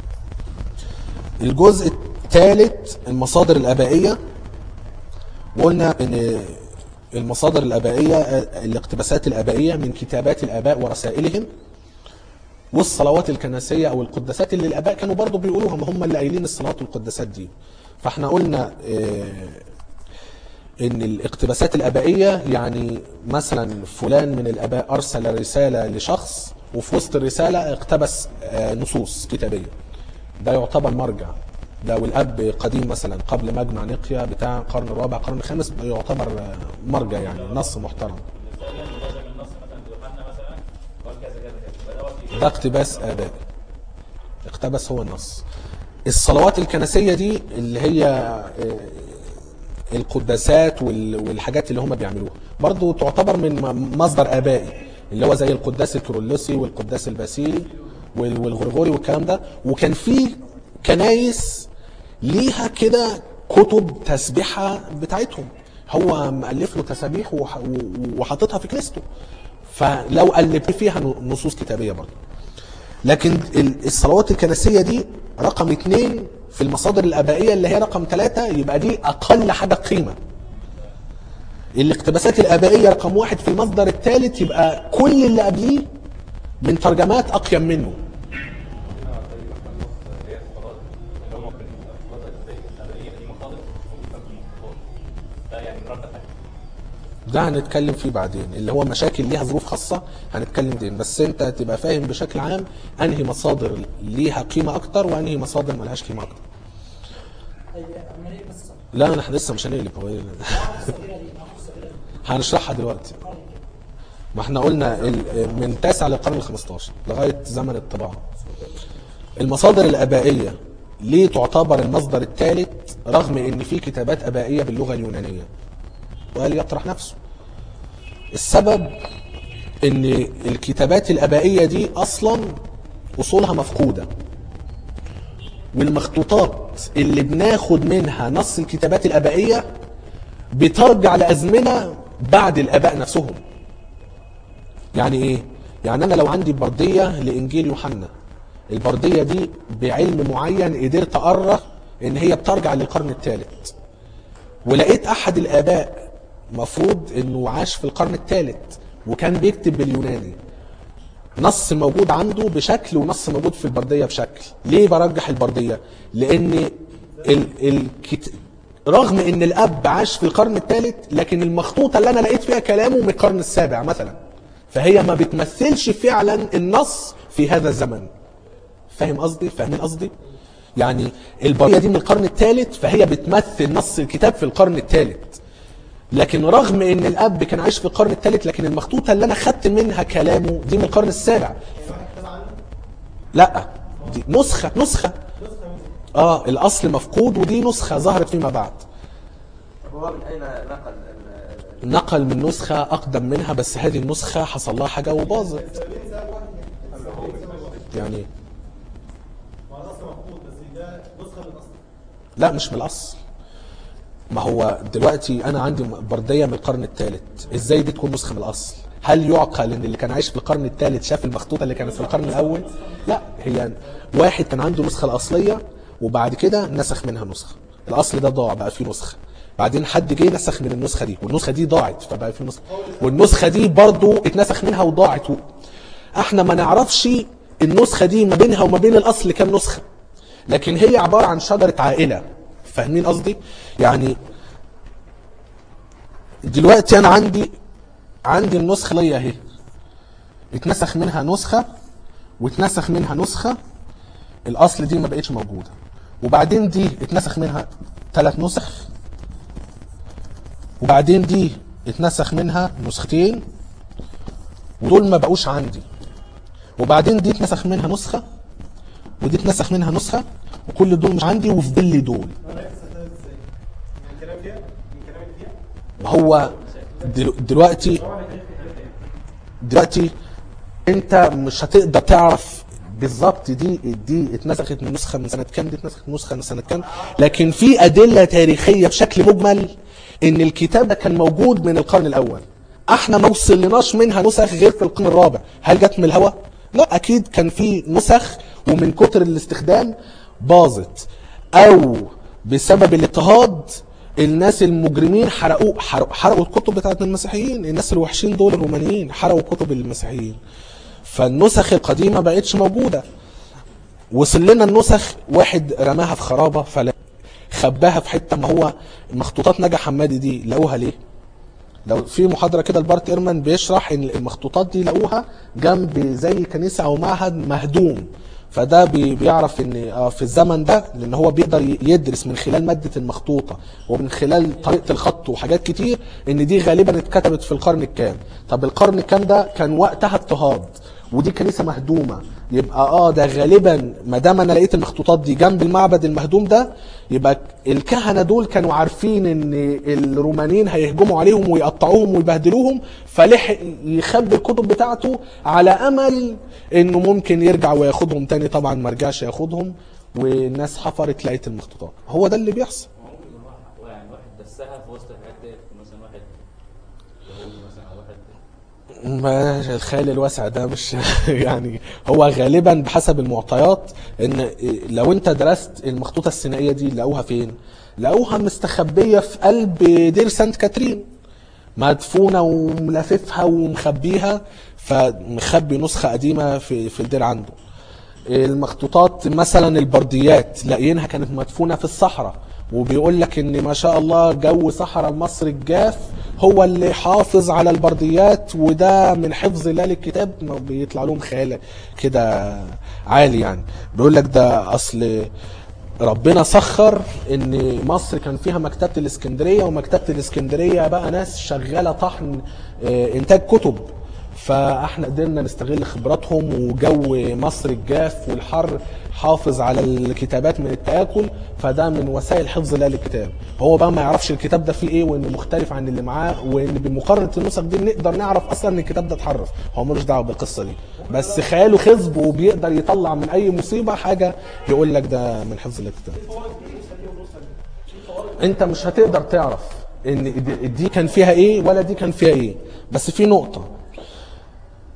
الجزء الثالث المصادر الابائيه وقلنا ان المصادر الابائيه الاقتباسات الابائيه من كتابات الاباء ورسائلهم والصلوات الكنسيه او القداسات اللي الاباء كانوا برضو بيقولوها ما هم اللي قايلين الصلوات والقداسات دي فاحنا قلنا آه، ان الاقتباسات الابائيه يعني مثلا فلان من الاباء ارسل رساله لشخص وفي وسط الرساله اقتبس آه، نصوص كتابيه ده يعتبر مرجع ده والاب قديم مثلا قبل مجمع نقيا بتاع القرن الرابع القرن الخامس يعتبر آه، مرجع يعني نص محترم مثلا ده من النص مثلا يوحنا مثلا قال كذا كذا كذا يبقى دوت ده اقتباس ابائي اقتبس هو النص الصلوات الكنسيه دي اللي هي آه، القداسات وال- والحاجات اللي هم بيعملوها برضو تعتبر من م- مصدر ابائي اللي هو زي القداس الكيرلسي والقداس الباسيلي وال- والغرغوري والكلام ده وكان في كنايس ليها كده كتب تسبيحه بتاعتهم هو مؤلف له تسابيح وح- و- وحاططها في كنيسته فلو قلب فيها نصوص كتابيه برضه لكن ال- الصلوات الكنسيه دي رقم اثنين في المصادر الابائيه اللي هي رقم ثلاثه يبقى دي اقل حاجه قيمه. الاقتباسات الابائيه رقم واحد في المصدر الثالث يبقى كل اللي قبليه من ترجمات اقيم منه. ده هنتكلم فيه بعدين اللي هو مشاكل ليها ظروف خاصة هنتكلم دين بس انت تبقى فاهم بشكل عام انهي مصادر ليها قيمة اكتر وانهي مصادر ملهاش قيمة اكتر طيب عمليه بس لا احنا لسه مش هنقلب هو إيه؟ الصغيره دي ناخد الصغيره دي هنشرحها دلوقتي ما احنا قلنا ال- من تاسع للقرن ال 15 لغايه زمن الطباعه المصادر الابائيه ليه تعتبر المصدر الثالث رغم ان في كتابات ابائيه باللغه اليونانيه وقال يطرح نفسه السبب ان الكتابات الابائيه دي اصلا اصولها مفقوده والمخطوطات اللي بناخد منها نص الكتابات الابائيه بترجع لازمنه بعد الاباء نفسهم يعني ايه يعني انا لو عندي برديه لانجيل يوحنا البرديه دي بعلم معين قدرت اقرا ان هي بترجع للقرن الثالث ولقيت احد الاباء مفروض انه عاش في القرن الثالث وكان بيكتب باليوناني نص موجود عنده بشكل ونص موجود في البرديه بشكل ليه برجح البرديه لان ال الكت... رغم ان الاب عاش في القرن الثالث لكن المخطوطه اللي انا لقيت فيها كلامه من القرن السابع مثلا فهي ما بتمثلش فعلا النص في هذا الزمن فاهم قصدي فاهمين قصدي يعني البرديه دي من القرن الثالث فهي بتمثل نص الكتاب في القرن الثالث لكن رغم ان الاب كان عايش في القرن الثالث لكن المخطوطه اللي انا خدت منها كلامه دي من القرن السابع لا دي نسخه نسخه اه الاصل مفقود ودي نسخه ظهرت فيما بعد هو من اين نقل ال- ال- نقل من نسخه اقدم منها بس هذه النسخه حصل لها حاجه وباظت يعني إيه؟ ما هو الاصل مفقود بس ده نسخه من الاصل لا مش من الاصل ما هو دلوقتي انا عندي برديه من القرن الثالث ازاي دي تكون نسخه من الاصل هل يعقل ان اللي كان عايش في القرن الثالث شاف المخطوطه اللي كانت في القرن الاول لا هي واحد كان عنده النسخه الاصليه وبعد كده نسخ منها نسخه الاصل ده ضاع بقى فيه نسخه بعدين حد جه نسخ من النسخه دي والنسخه دي ضاعت فبقى في نسخه والنسخه دي برضو اتنسخ منها وضاعت و... احنا ما نعرفش النسخه دي ما بينها وما بين الاصل كام نسخه لكن هي عباره عن شجره عائله فاهمين قصدي يعني دلوقتي انا عندي عندي النسخه اللي هي اهي اتنسخ منها نسخه واتنسخ منها نسخه الاصل دي ما بقتش موجوده وبعدين دي اتنسخ منها ثلاث نسخ وبعدين دي اتنسخ منها نسختين ودول ما بقوش عندي وبعدين دي اتنسخ منها نسخه ودي اتنسخ منها نسخه وكل دول مش عندي وفضل لي دول انا عرفت استفاد ازاي من كلام فيها من كلام اللي فيها هو دلو- دلوقتي دلوقتي انت مش هتقدر تعرف بالظبط دي دي اتنسخت من نسخه من سنه كام دي اتنسخت من نسخه من سنه كام لكن في ادله تاريخيه بشكل مجمل ان الكتاب ده كان موجود من القرن الاول احنا ما وصلناش منها نسخ غير في القرن الرابع هل جت من الهوا لا اكيد كان في نسخ ومن كتر الاستخدام باظت او بسبب الاضطهاد الناس المجرمين حرقوا حرقوا, حرقوا الكتب بتاعت المسيحيين الناس الوحشين دول الرومانيين حرقوا كتب المسيحيين فالنسخ القديمه بقتش موجوده وصل لنا النسخ واحد رماها في خرابه فلا خباها في حته ما هو مخطوطات نجا حمادي دي لقوها ليه؟ لو في محاضره كده لبارت ايرمان بيشرح ان المخطوطات دي لقوها جنب زي كنيسه او معهد مهدوم فده بي- بيعرف ان آه في الزمن ده لان هو بيقدر ي- يدرس من خلال ماده المخطوطه ومن خلال طريقه الخط وحاجات كتير ان دي غالبا اتكتبت في القرن الكام طب القرن الكام ده كان وقتها اضطهاد ودي كنيسه مهدومه يبقى اه ده غالبا ما دام انا لقيت المخطوطات دي جنب المعبد المهدوم ده يبقى الكهنه دول كانوا عارفين ان الرومانيين هيهجموا عليهم ويقطعوهم ويبهدلوهم فلحق يخبي الكتب بتاعته على امل انه ممكن يرجع وياخدهم تاني طبعا ما رجعش ياخدهم والناس حفرت لقيت المخطوطات هو ده اللي بيحصل يعني واحد دسها في وسط الحاجات ديت مثلا واحد يهودي مثلا او واحد ما الخيال الواسع ده مش يعني هو غالبا بحسب المعطيات ان لو انت درست المخطوطه السينائيه دي لقوها فين؟ لقوها مستخبيه في قلب دير سانت كاترين مدفونه وملففها ومخبيها فمخبي نسخه قديمه في في الدير عنده. المخطوطات مثلا البرديات لاقيينها كانت مدفونه في الصحراء وبيقول لك ان ما شاء الله جو صحراء مصر الجاف هو اللي حافظ على البرديات وده من حفظ الله للكتاب ما بيطلع لهم خيال كده عالي يعني بيقول لك ده اصل ربنا سخر ان مصر كان فيها مكتبه الاسكندريه ومكتبه الاسكندريه بقى ناس شغاله طحن آه، انتاج كتب فاحنا قدرنا نستغل خبراتهم وجو مصر الجاف والحر حافظ على الكتابات من التآكل فده من وسائل حفظ الله للكتاب هو بقى ما يعرفش الكتاب ده فيه ايه وانه مختلف عن اللي معاه وان بمقارنه النسخ دي نقدر نعرف اصلا ان الكتاب ده اتحرف هو ملوش دعوه بالقصه دي بس خياله خصب وبيقدر يطلع من اي مصيبه حاجه يقول لك ده من حفظ الله للكتاب انت مش هتقدر تعرف ان دي- دي كان فيها ايه ولا دي كان فيها ايه بس في نقطه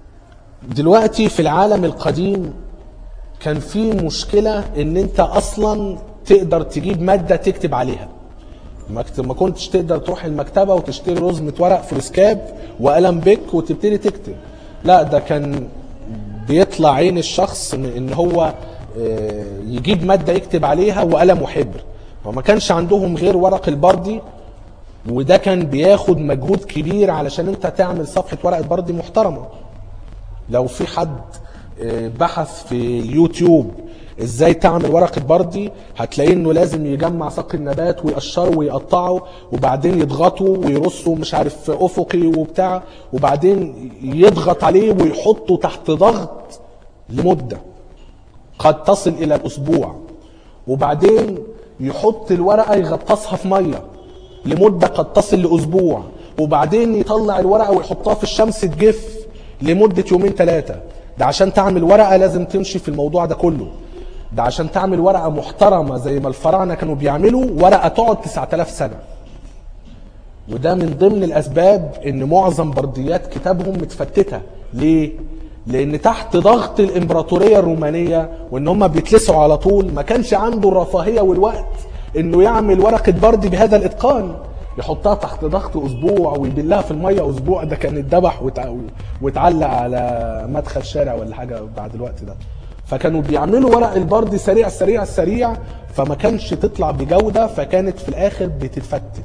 دلوقتي في العالم القديم كان في مشكلة ان انت اصلا تقدر تجيب مادة تكتب عليها ما كت- ما كنتش تقدر تروح المكتبة وتشتري رزمة ورق فلوسكاب وقلم بيك وتبتدي تكتب لا ده كان بيطلع عين الشخص ان إن هو آه، يجيب مادة يكتب عليها وقلم وحبر وما كانش عندهم غير ورق البردي وده كان بياخد مجهود كبير علشان انت تعمل صفحة ورقة بردي محترمة لو في حد آه، بحث في اليوتيوب ازاي تعمل ورقة بردي هتلاقيه انه لازم يجمع ساق النبات ويقشره ويقطعه وبعدين يضغطه ويرصه مش عارف افقي وبتاع وبعدين يضغط عليه ويحطه تحت ضغط لمدة قد تصل الى الاسبوع وبعدين يحط الورقة يغطسها في مية لمدة قد تصل لأسبوع وبعدين يطلع الورقة ويحطها في الشمس تجف لمدة يومين ثلاثة ده عشان تعمل ورقة لازم تمشي في الموضوع ده كله ده عشان تعمل ورقة محترمة زي ما الفراعنة كانوا بيعملوا ورقة تقعد 9000 سنة وده من ضمن الاسباب ان معظم برديات كتابهم متفتته ليه لان تحت ضغط الامبراطوريه الرومانيه وان هم بيتلسعوا على طول ما كانش عنده الرفاهيه والوقت انه يعمل ورقه برد بهذا الاتقان يحطها تحت ضغط اسبوع ويبلها في الميه اسبوع ده كان اتذبح وتع- واتعلق على مدخل شارع ولا حاجه بعد الوقت ده فكانوا بيعملوا ورق البرد سريع سريع سريع فما كانش تطلع بجوده فكانت في الاخر بتتفتت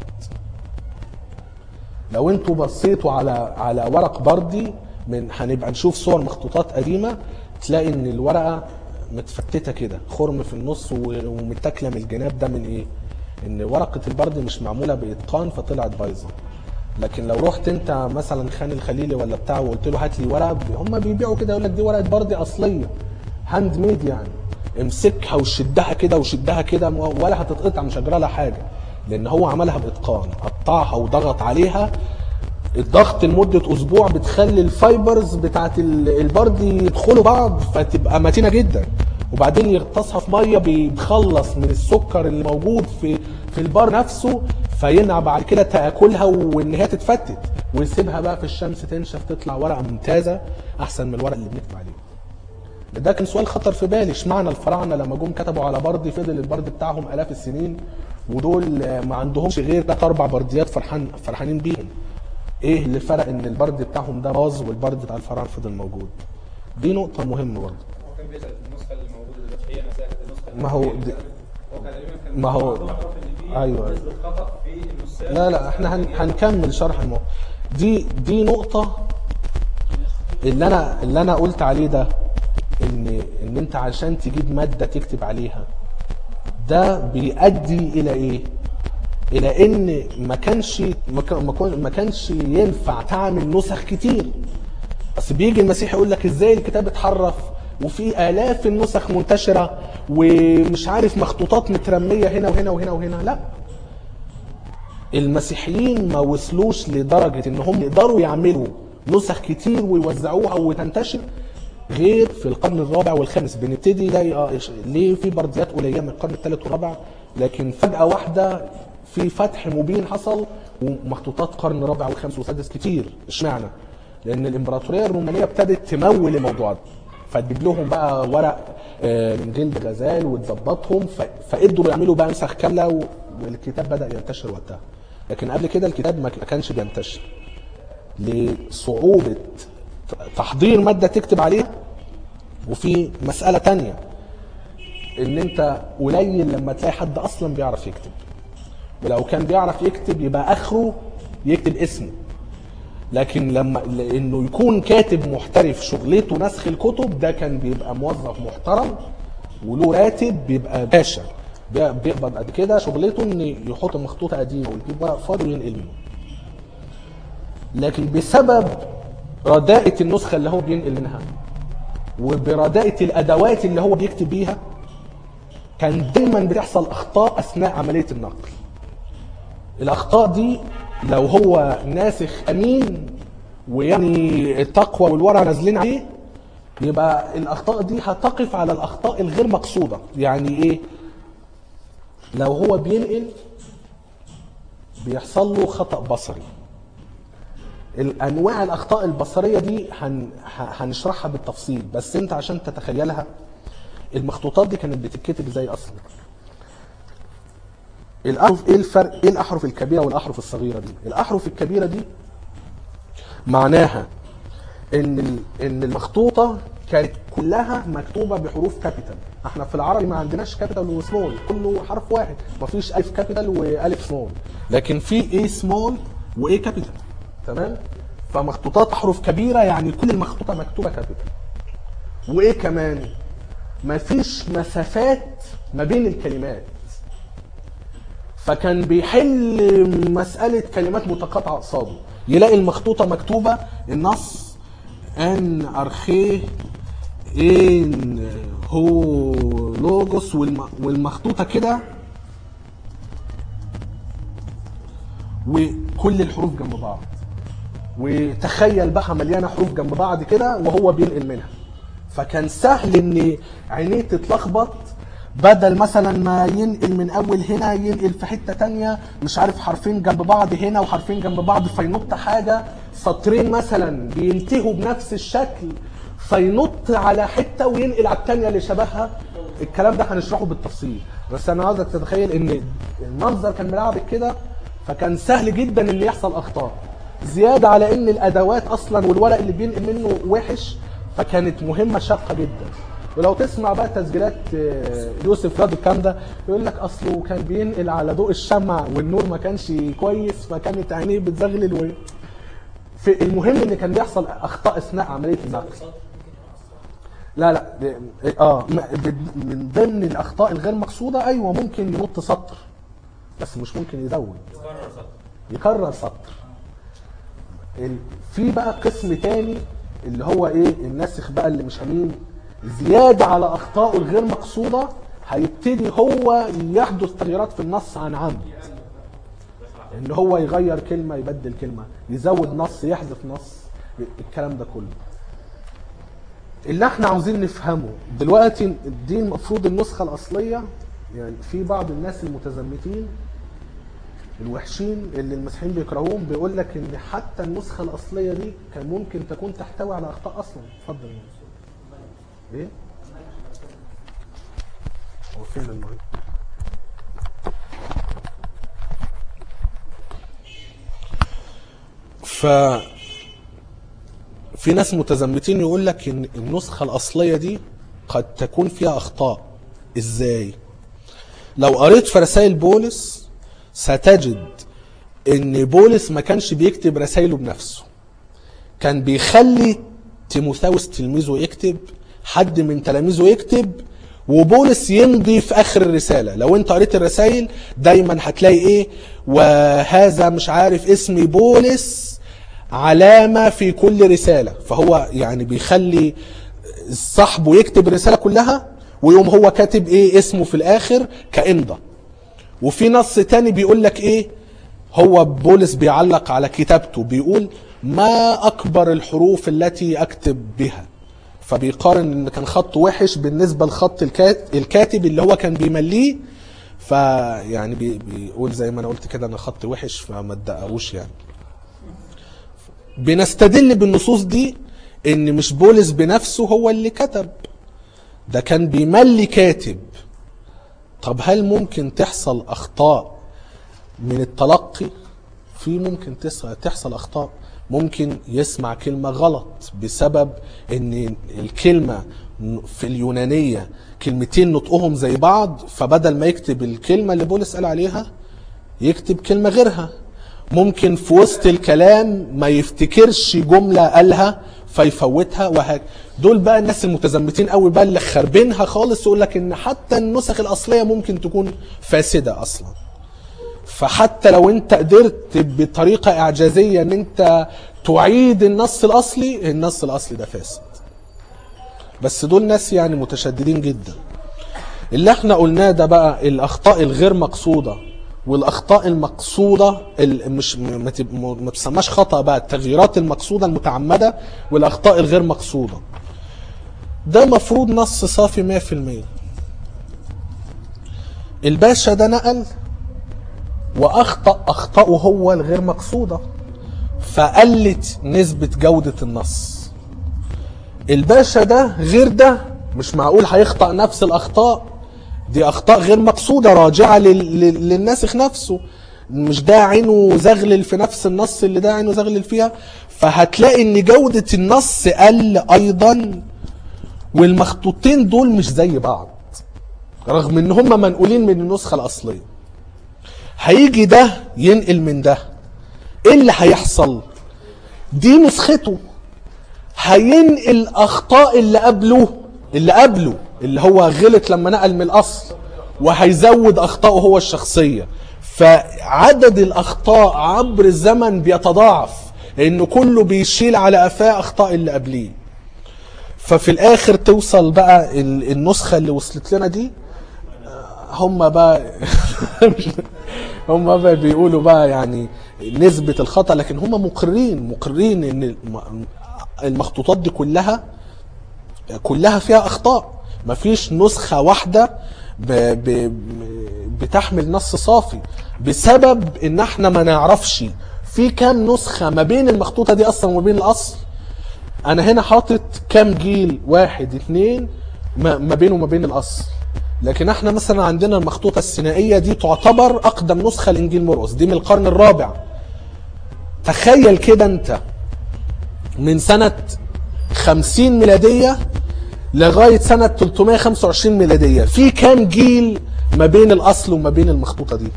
لو انتوا بصيتوا على على ورق بردي من هنبقى نشوف صور مخطوطات قديمه تلاقي ان الورقه متفتته كده خرم في النص و- ومتاكله من الجناب ده من ايه؟ ان ورقه البرد مش معموله باتقان فطلعت بايظه لكن لو رحت انت مثلا خان الخليلي ولا بتاع وقلت له هات لي ورقه هم بيبيعوا كده يقول لك دي ورقه بردي اصليه هاند ميد يعني امسكها وشدها كده وشدها كده ولا هتتقطع مش هجرى لها حاجه لان هو عملها باتقان قطعها وضغط عليها الضغط لمدة أسبوع بتخلي الفايبرز بتاعت ال- البرد يدخلوا بعض فتبقى متينة جدا وبعدين يغطسها في مية بيتخلص من السكر اللي موجود في في البار نفسه فينع بعد كده تاكلها وان هي تتفتت ويسيبها بقى في الشمس تنشف تطلع ورقه ممتازه احسن من الورق اللي بنكتب عليه ده كان سؤال خطر في بالي اشمعنى الفراعنه لما جم كتبوا على برد فضل البرد بتاعهم الاف السنين ودول آه، ما عندهمش غير ثلاث اربع برديات فرحان فرحانين بيهم ايه اللي فرق ان البرد بتاعهم ده باظ والبرد بتاع الفراعنه فضل موجود دي نقطه مهمه برضه هو كان بيسال في النسخه اللي موجوده دلوقتي هي نفسها كانت النسخه ما هو اللي دي- هو كان تقريبا كان ما هو- معروف ان في أيوة. نسبه خطا في النسخ لا لا احنا هن هنكمل شرح الموضوع دي دي نقطة اللي انا اللي انا قلت عليه ده ان ان انت عشان تجيب مادة تكتب عليها ده بيؤدي الى ايه؟ الى ان ما كانش ما كان- ما كان- ما كانش ينفع تعمل نسخ كتير بس بيجي المسيح يقول لك ازاي الكتاب اتحرف وفي الاف النسخ منتشره ومش عارف مخطوطات مترميه هنا وهنا وهنا وهنا لا المسيحيين ما وصلوش لدرجة ان هم يقدروا يعملوا نسخ كتير ويوزعوها وتنتشر غير في القرن الرابع والخامس بنبتدي نلاقي اه إيش- ليه في برديات قليله من القرن الثالث والرابع لكن فجاه واحده في فتح مبين حصل ومخطوطات قرن رابع وخامس وسادس كتير اشمعنى؟ لان الامبراطوريه الرومانيه ابتدت تمول الموضوع ده فتجيب لهم بقى ورق آه، من جلد غزال وتظبطهم ف- فقدروا يعملوا بقى نسخ كامله و- والكتاب بدا ينتشر وقتها لكن قبل كده الكتاب ما ما كانش بينتشر لصعوبه تحضير ماده تكتب عليها وفي مساله تانية ان انت قليل لما تلاقي حد اصلا بيعرف يكتب ولو كان بيعرف يكتب يبقى اخره يكتب اسمه لكن لما انه يكون كاتب محترف شغلته نسخ الكتب ده كان بيبقى موظف محترم وله راتب بيبقى باشا بي- بيقبض قد كده شغلته ان يحط مخطوطه قديمه ويجيب ورق فاضي وينقل منه لكن بسبب رداءة النسخة اللي هو بينقل منها وبرداءة الأدوات اللي هو بيكتب بيها كان دايما بتحصل أخطاء أثناء عملية النقل الأخطاء دي لو هو ناسخ أمين ويعني التقوى والورع نازلين عليه يبقى الأخطاء دي هتقف على الأخطاء الغير مقصودة يعني إيه لو هو بينقل بيحصل له خطأ بصري الانواع الاخطاء البصريه دي هن... ه- هنشرحها بالتفصيل بس انت عشان تتخيلها المخطوطات دي كانت بتتكتب ازاي اصلا الاحرف ايه الفرق ايه الاحرف الكبيره والاحرف الصغيره دي الاحرف الكبيره دي معناها ان ال- ان المخطوطه كانت كلها مكتوبه بحروف كابيتال احنا في العربي ما عندناش كابيتال وسمول كله حرف واحد ما فيش الف كابيتال والف سمول لكن في ايه سمول وايه كابيتال تمام فمخطوطات احرف كبيره يعني كل المخطوطه مكتوبه كابيتال وايه كمان ما فيش مسافات ما بين الكلمات فكان بيحل مسألة كلمات متقاطعة قصاده يلاقي المخطوطة مكتوبة النص ان ارخيه ان هو لوجوس والم- والمخطوطة كده وكل الحروف جنب بعض وتخيل بقى مليانة حروف جنب بعض كده وهو بينقل منها فكان سهل ان عينيه تتلخبط بدل مثلا ما ينقل من اول هنا ينقل في حته تانية مش عارف حرفين جنب بعض هنا وحرفين جنب بعض فينط حاجه سطرين مثلا بينتهوا بنفس الشكل فينط على حته وينقل على التانية اللي شبهها الكلام ده هنشرحه بالتفصيل بس انا عاوزك تتخيل ان المنظر كان ملعبك كده فكان سهل جدا ان يحصل اخطاء زياده على ان الادوات اصلا والورق اللي بينقل منه وحش فكانت مهمه شاقه جدا ولو تسمع بقى تسجيلات آه، يوسف راد الكلام ده يقول لك اصله كان بينقل على ضوء الشمع والنور ما كانش كويس فكانت عينيه بتزغلل و... في المهم ان كان بيحصل اخطاء اثناء عمليه النقل لا لا ب- اه م- ب- من ضمن الاخطاء الغير مقصوده ايوه ممكن ينط سطر بس مش ممكن يزود يكرر سطر ال- في بقى قسم تاني اللي هو ايه الناسخ بقى اللي مش امين زياده على اخطائه الغير مقصوده هيبتدي هو يحدث تغييرات في النص عن عمد ان هو يغير كلمه يبدل كلمه يزود نص يحذف نص الكلام ده كله اللي احنا عاوزين نفهمه دلوقتي دي المفروض النسخه الاصليه يعني في بعض الناس المتزمتين الوحشين اللي المسيحيين بيكرهوهم بيقول لك ان حتى النسخه الاصليه دي كان ممكن تكون تحتوي على اخطاء اصلا اتفضل يا يوسف. ايه هو فين المهم ف في ناس متزمتين يقول لك ان النسخه الاصليه دي قد تكون فيها اخطاء ازاي لو قريت في رسائل بولس ستجد ان بولس ما كانش بيكتب رسائله بنفسه كان بيخلي تيموثاوس تلميذه يكتب حد من تلاميذه يكتب وبولس يمضي في اخر الرساله لو انت قريت الرسائل دايما هتلاقي ايه وهذا مش عارف اسمي بولس علامه في كل رساله فهو يعني بيخلي صاحبه يكتب الرساله كلها ويقوم هو كاتب ايه اسمه في الاخر كامضه وفي نص تاني بيقول لك ايه هو بولس بيعلق على كتابته بيقول ما اكبر الحروف التي اكتب بها فبيقارن ان كان خطه وحش بالنسبه لخط الكات- الكاتب اللي هو كان بيمليه فيعني بي بيقول زي ما انا قلت كده انا خطي وحش فما تدققوش يعني بنستدل بالنصوص دي ان مش بولس بنفسه هو اللي كتب ده كان بيملي كاتب طب هل ممكن تحصل اخطاء من التلقي في ممكن تس- تحصل اخطاء ممكن يسمع كلمه غلط بسبب ان الكلمه في اليونانيه كلمتين نطقهم زي بعض فبدل ما يكتب الكلمه اللي بولس قال عليها يكتب كلمه غيرها ممكن في وسط الكلام ما يفتكرش جمله قالها فيفوتها وهكذا دول بقى الناس المتزمتين قوي بقى اللي خاربينها خالص يقول لك ان حتى النسخ الاصليه ممكن تكون فاسده اصلا فحتى لو انت قدرت بطريقه اعجازيه ان انت تعيد النص الاصلي النص الاصلي ده فاسد بس دول ناس يعني متشددين جدا اللي احنا قلناه ده بقى الاخطاء الغير مقصوده والاخطاء المقصوده ال- مش م- ما تب- م- ما تسماش خطا بقى التغييرات المقصوده المتعمده والاخطاء الغير مقصوده ده مفروض نص صافي 100% الباشا ده نقل واخطا اخطاه هو الغير مقصوده فقلت نسبة جودة النص الباشا ده غير ده مش معقول هيخطأ نفس الأخطاء دي أخطاء غير مقصودة راجعة لل- لل- للناسخ نفسه مش ده عينه زغلل في نفس النص اللي ده عينه زغلل فيها فهتلاقي ان جودة النص قل ايضا والمخطوطين دول مش زي بعض رغم ان هم منقولين من النسخة الاصلية هيجي ده ينقل من ده ايه اللي هيحصل دي نسخته هينقل اخطاء اللي قبله اللي قبله اللي هو غلط لما نقل من الاصل وهيزود اخطائه هو الشخصيه فعدد الاخطاء عبر الزمن بيتضاعف لان كله بيشيل على قفاه اخطاء اللي قبليه ففي الاخر توصل بقى ال- النسخه اللي وصلت لنا دي هم بقى هم بقى بيقولوا بقى يعني نسبة الخطأ لكن هم مقرين مقرين ان الم- المخطوطات دي كلها كلها فيها اخطاء مفيش نسخة واحدة ب ب بتحمل نص صافي بسبب ان احنا ما نعرفش في كام نسخة ما بين المخطوطة دي اصلا وما بين الاصل انا هنا حاطط كام جيل واحد اتنين ما ما بينه وما بين الاصل لكن احنا مثلا عندنا المخطوطة السينائية دي تعتبر اقدم نسخة لانجيل مرقس دي من القرن الرابع تخيل كده انت من سنة 50 ميلادية لغاية سنة 325 ميلادية في كام جيل ما بين الاصل وما بين المخطوطة دي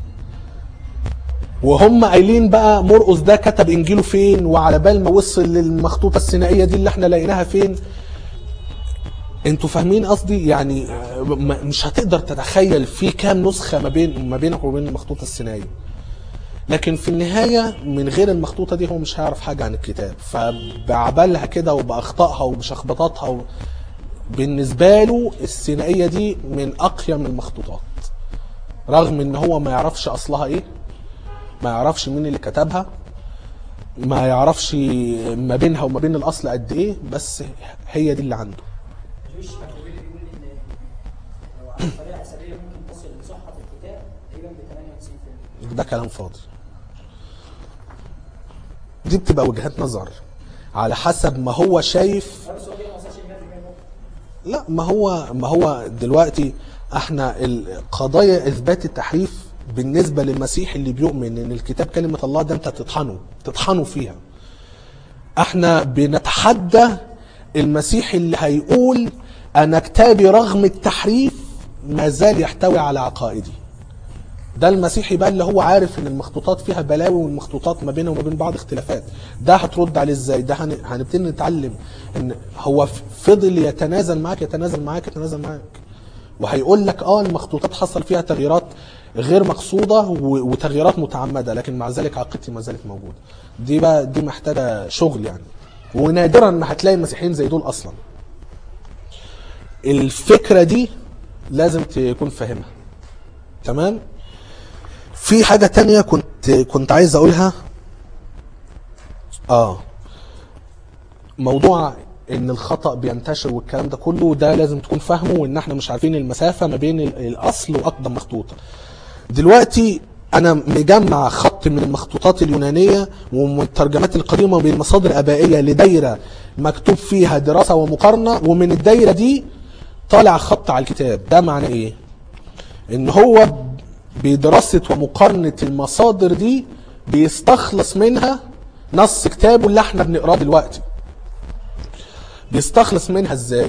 وهم قايلين بقى مرقس ده كتب انجيله فين وعلى بال ما وصل للمخطوطه السينائيه دي اللي احنا لقيناها فين انتوا فاهمين قصدي يعني آه، م- مش هتقدر تتخيل في كام نسخه ما بين ما بينك وبين المخطوطه السينائيه لكن في النهايه من غير المخطوطه دي هو مش هيعرف حاجه عن الكتاب فبعبالها كده وباخطائها وبشخبطاتها و... بالنسبه له السينائيه دي من اقيم المخطوطات رغم ان هو ما يعرفش اصلها ايه ما يعرفش مين اللي كتبها ما يعرفش ما بينها وما بين الاصل قد ايه بس هي دي اللي عنده مش مكتوب لي بيقول ان لو على طريقه حسابيه ممكن تصل لصحه الكتاب تقريبا ب 98% ده كلام فاضي دي بتبقى وجهات نظر على حسب ما هو شايف لا بس هو كده ما وصلش ل 100% برضه. لا ما هو ما هو دلوقتي احنا ال- قضايا اثبات التحريف بالنسبه للمسيح اللي بيؤمن ان الكتاب كلمه الله ده انت تطحنه تطحنه فيها احنا بنتحدى المسيح اللي هيقول انا كتابي رغم التحريف ما زال يحتوي على عقائدي ده المسيحي بقى اللي هو عارف ان المخطوطات فيها بلاوي والمخطوطات ما بينها وما بين بعض اختلافات ده هترد عليه ازاي ده هن- هنبتدي نتعلم ان هو ف- فضل يتنازل معاك يتنازل معاك يتنازل معاك وهيقول لك اه المخطوطات حصل فيها تغييرات غير مقصوده و- وتغييرات متعمده لكن مع ذلك عقيدتي ما زالت موجوده دي بقى دي محتاجه شغل يعني ونادرا ما هتلاقي مسيحيين زي دول اصلا الفكره دي لازم تكون فاهمها تمام في حاجة تانية كنت كنت عايز اقولها اه موضوع ان الخطأ بينتشر والكلام ده كله ده لازم تكون فاهمه وان احنا مش عارفين المسافة ما بين ال- الاصل واقدم مخطوطة دلوقتي انا مجمع خط من المخطوطات اليونانية ومن الترجمات القديمة وبين مصادر ابائية لدايرة مكتوب فيها دراسة ومقارنة ومن الدايرة دي طالع خط على الكتاب ده معنى ايه ان هو بدراسة ومقارنة المصادر دي بيستخلص منها نص كتابه اللي احنا بنقراه دلوقتي بيستخلص منها ازاي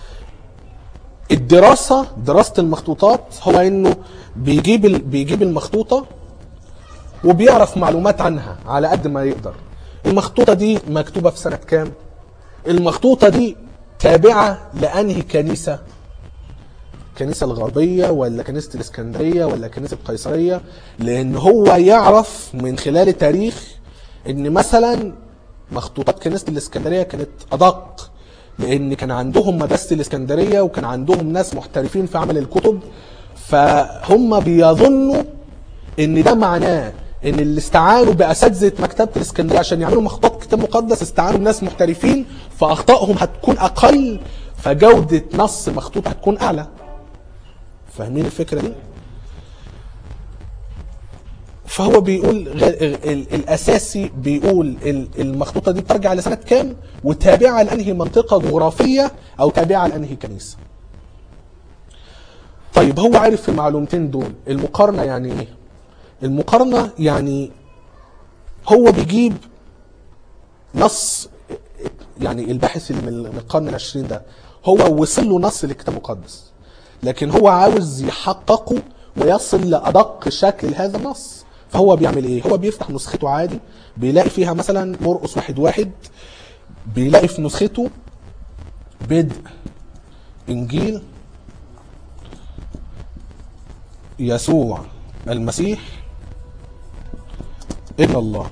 الدراسة دراسة المخطوطات هو انه بيجيب ال- بيجيب المخطوطة وبيعرف معلومات عنها على قد ما يقدر المخطوطة دي مكتوبة في سنة كام المخطوطة دي تابعة لأنهي كنيسة الكنيسة الغربية ولا كنيسة الإسكندرية ولا كنيسة القيصرية لأن هو يعرف من خلال التاريخ إن مثلا مخطوطات كنيسة الإسكندرية كانت أدق لأن كان عندهم مدرسة الإسكندرية وكان عندهم ناس محترفين في عمل الكتب فهم بيظنوا إن ده معناه إن اللي استعانوا بأساتذة مكتبة الإسكندرية عشان يعملوا مخطوطات كتاب مقدس استعانوا بناس محترفين فأخطائهم هتكون أقل فجودة نص مخطوط هتكون أعلى فاهمين الفكرة دي؟ فهو بيقول غ- ال- الاساسي بيقول ال- المخطوطه دي بترجع لسنه كام وتابعه لانهي منطقه جغرافيه او تابعه لانهي كنيسه طيب هو عارف في المعلومتين دول المقارنه يعني ايه المقارنه يعني هو بيجيب نص يعني الباحث اللي من من القرن العشرين ده هو وصل له نص للكتاب المقدس لكن هو عاوز يحققه ويصل لأدق شكل لهذا النص فهو بيعمل ايه هو بيفتح نسخته عادي بيلاقي فيها مثلا مرقس واحد واحد بيلاقي في نسخته بدء انجيل يسوع المسيح ابن الله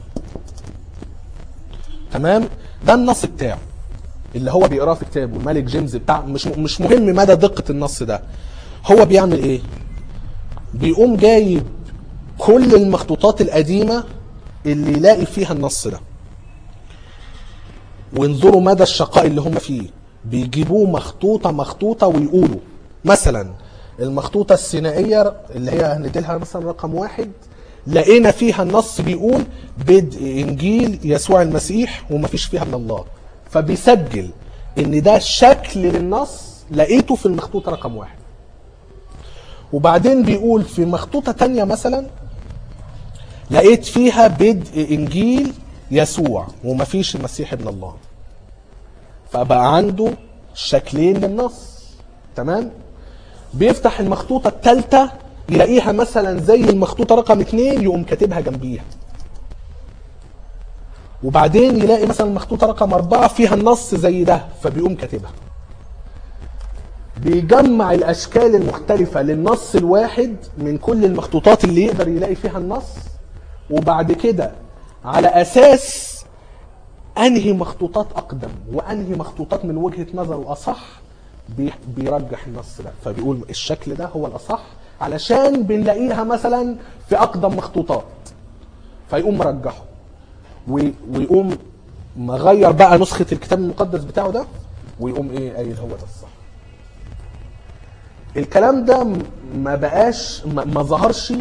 تمام ده النص بتاعه اللي هو بيقراه في كتابه ملك جيمس بتاع مش مش مهم مدى دقة النص ده هو بيعمل ايه بيقوم جايب كل المخطوطات القديمة اللي يلاقي فيها النص ده وانظروا مدى الشقاء اللي هم فيه بيجيبوه مخطوطة مخطوطة ويقولوا مثلا المخطوطة السينائية اللي هي هنديلها مثلا رقم واحد لقينا فيها النص بيقول بدء انجيل يسوع المسيح ومفيش فيها من الله فبيسجل ان ده شكل للنص لقيته في المخطوطة رقم واحد وبعدين بيقول في مخطوطة تانية مثلا لقيت فيها بدء انجيل يسوع ومفيش المسيح ابن الله فبقى عنده شكلين للنص تمام بيفتح المخطوطة الثالثة يلاقيها مثلا زي المخطوطة رقم اتنين يقوم كاتبها جنبيها وبعدين يلاقي مثلا المخطوطة رقم أربعة فيها النص زي ده فبيقوم كاتبها بيجمع الأشكال المختلفة للنص الواحد من كل المخطوطات اللي يقدر يلاقي فيها النص وبعد كده على أساس أنهي مخطوطات أقدم وأنهي مخطوطات من وجهة نظره أصح بي- بيرجح النص ده فبيقول الشكل ده هو الأصح علشان بنلاقيها مثلا في أقدم مخطوطات فيقوم مرجحه وي- ويقوم مغير بقى نسخة الكتاب المقدس بتاعه ده ويقوم ايه قايل هو ده الصح الكلام ده م- ما بقاش ما ما ظهرش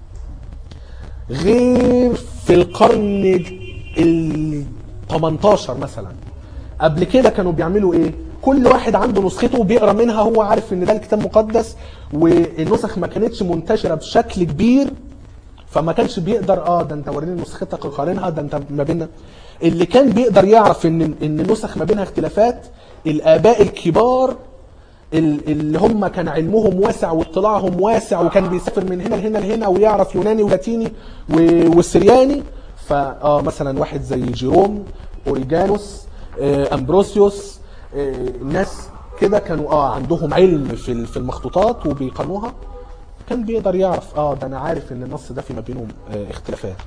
غير في القرن ال 18 مثلا قبل كده كانوا بيعملوا ايه كل واحد عنده نسخته بيقرا منها هو عارف ان ده الكتاب مقدس والنسخ ما كانتش منتشره بشكل كبير فما كانش بيقدر اه ده انت وريني نسختك قارنها ده انت ما بيننا اللي كان بيقدر يعرف ان ان النسخ ما بينها اختلافات الاباء الكبار ال- اللي هم كان علمهم واسع واطلاعهم واسع وكان بيسافر من هنا لهنا لهنا ويعرف يوناني ولاتيني و- وسرياني فاه مثلا واحد زي جيروم اوريجانوس آه، امبروسيوس آه، ناس كده كانوا اه عندهم علم في ال- في المخطوطات وبيقنوها كان بيقدر يعرف اه ده انا عارف ان النص ده في ما بينهم آه، اختلافات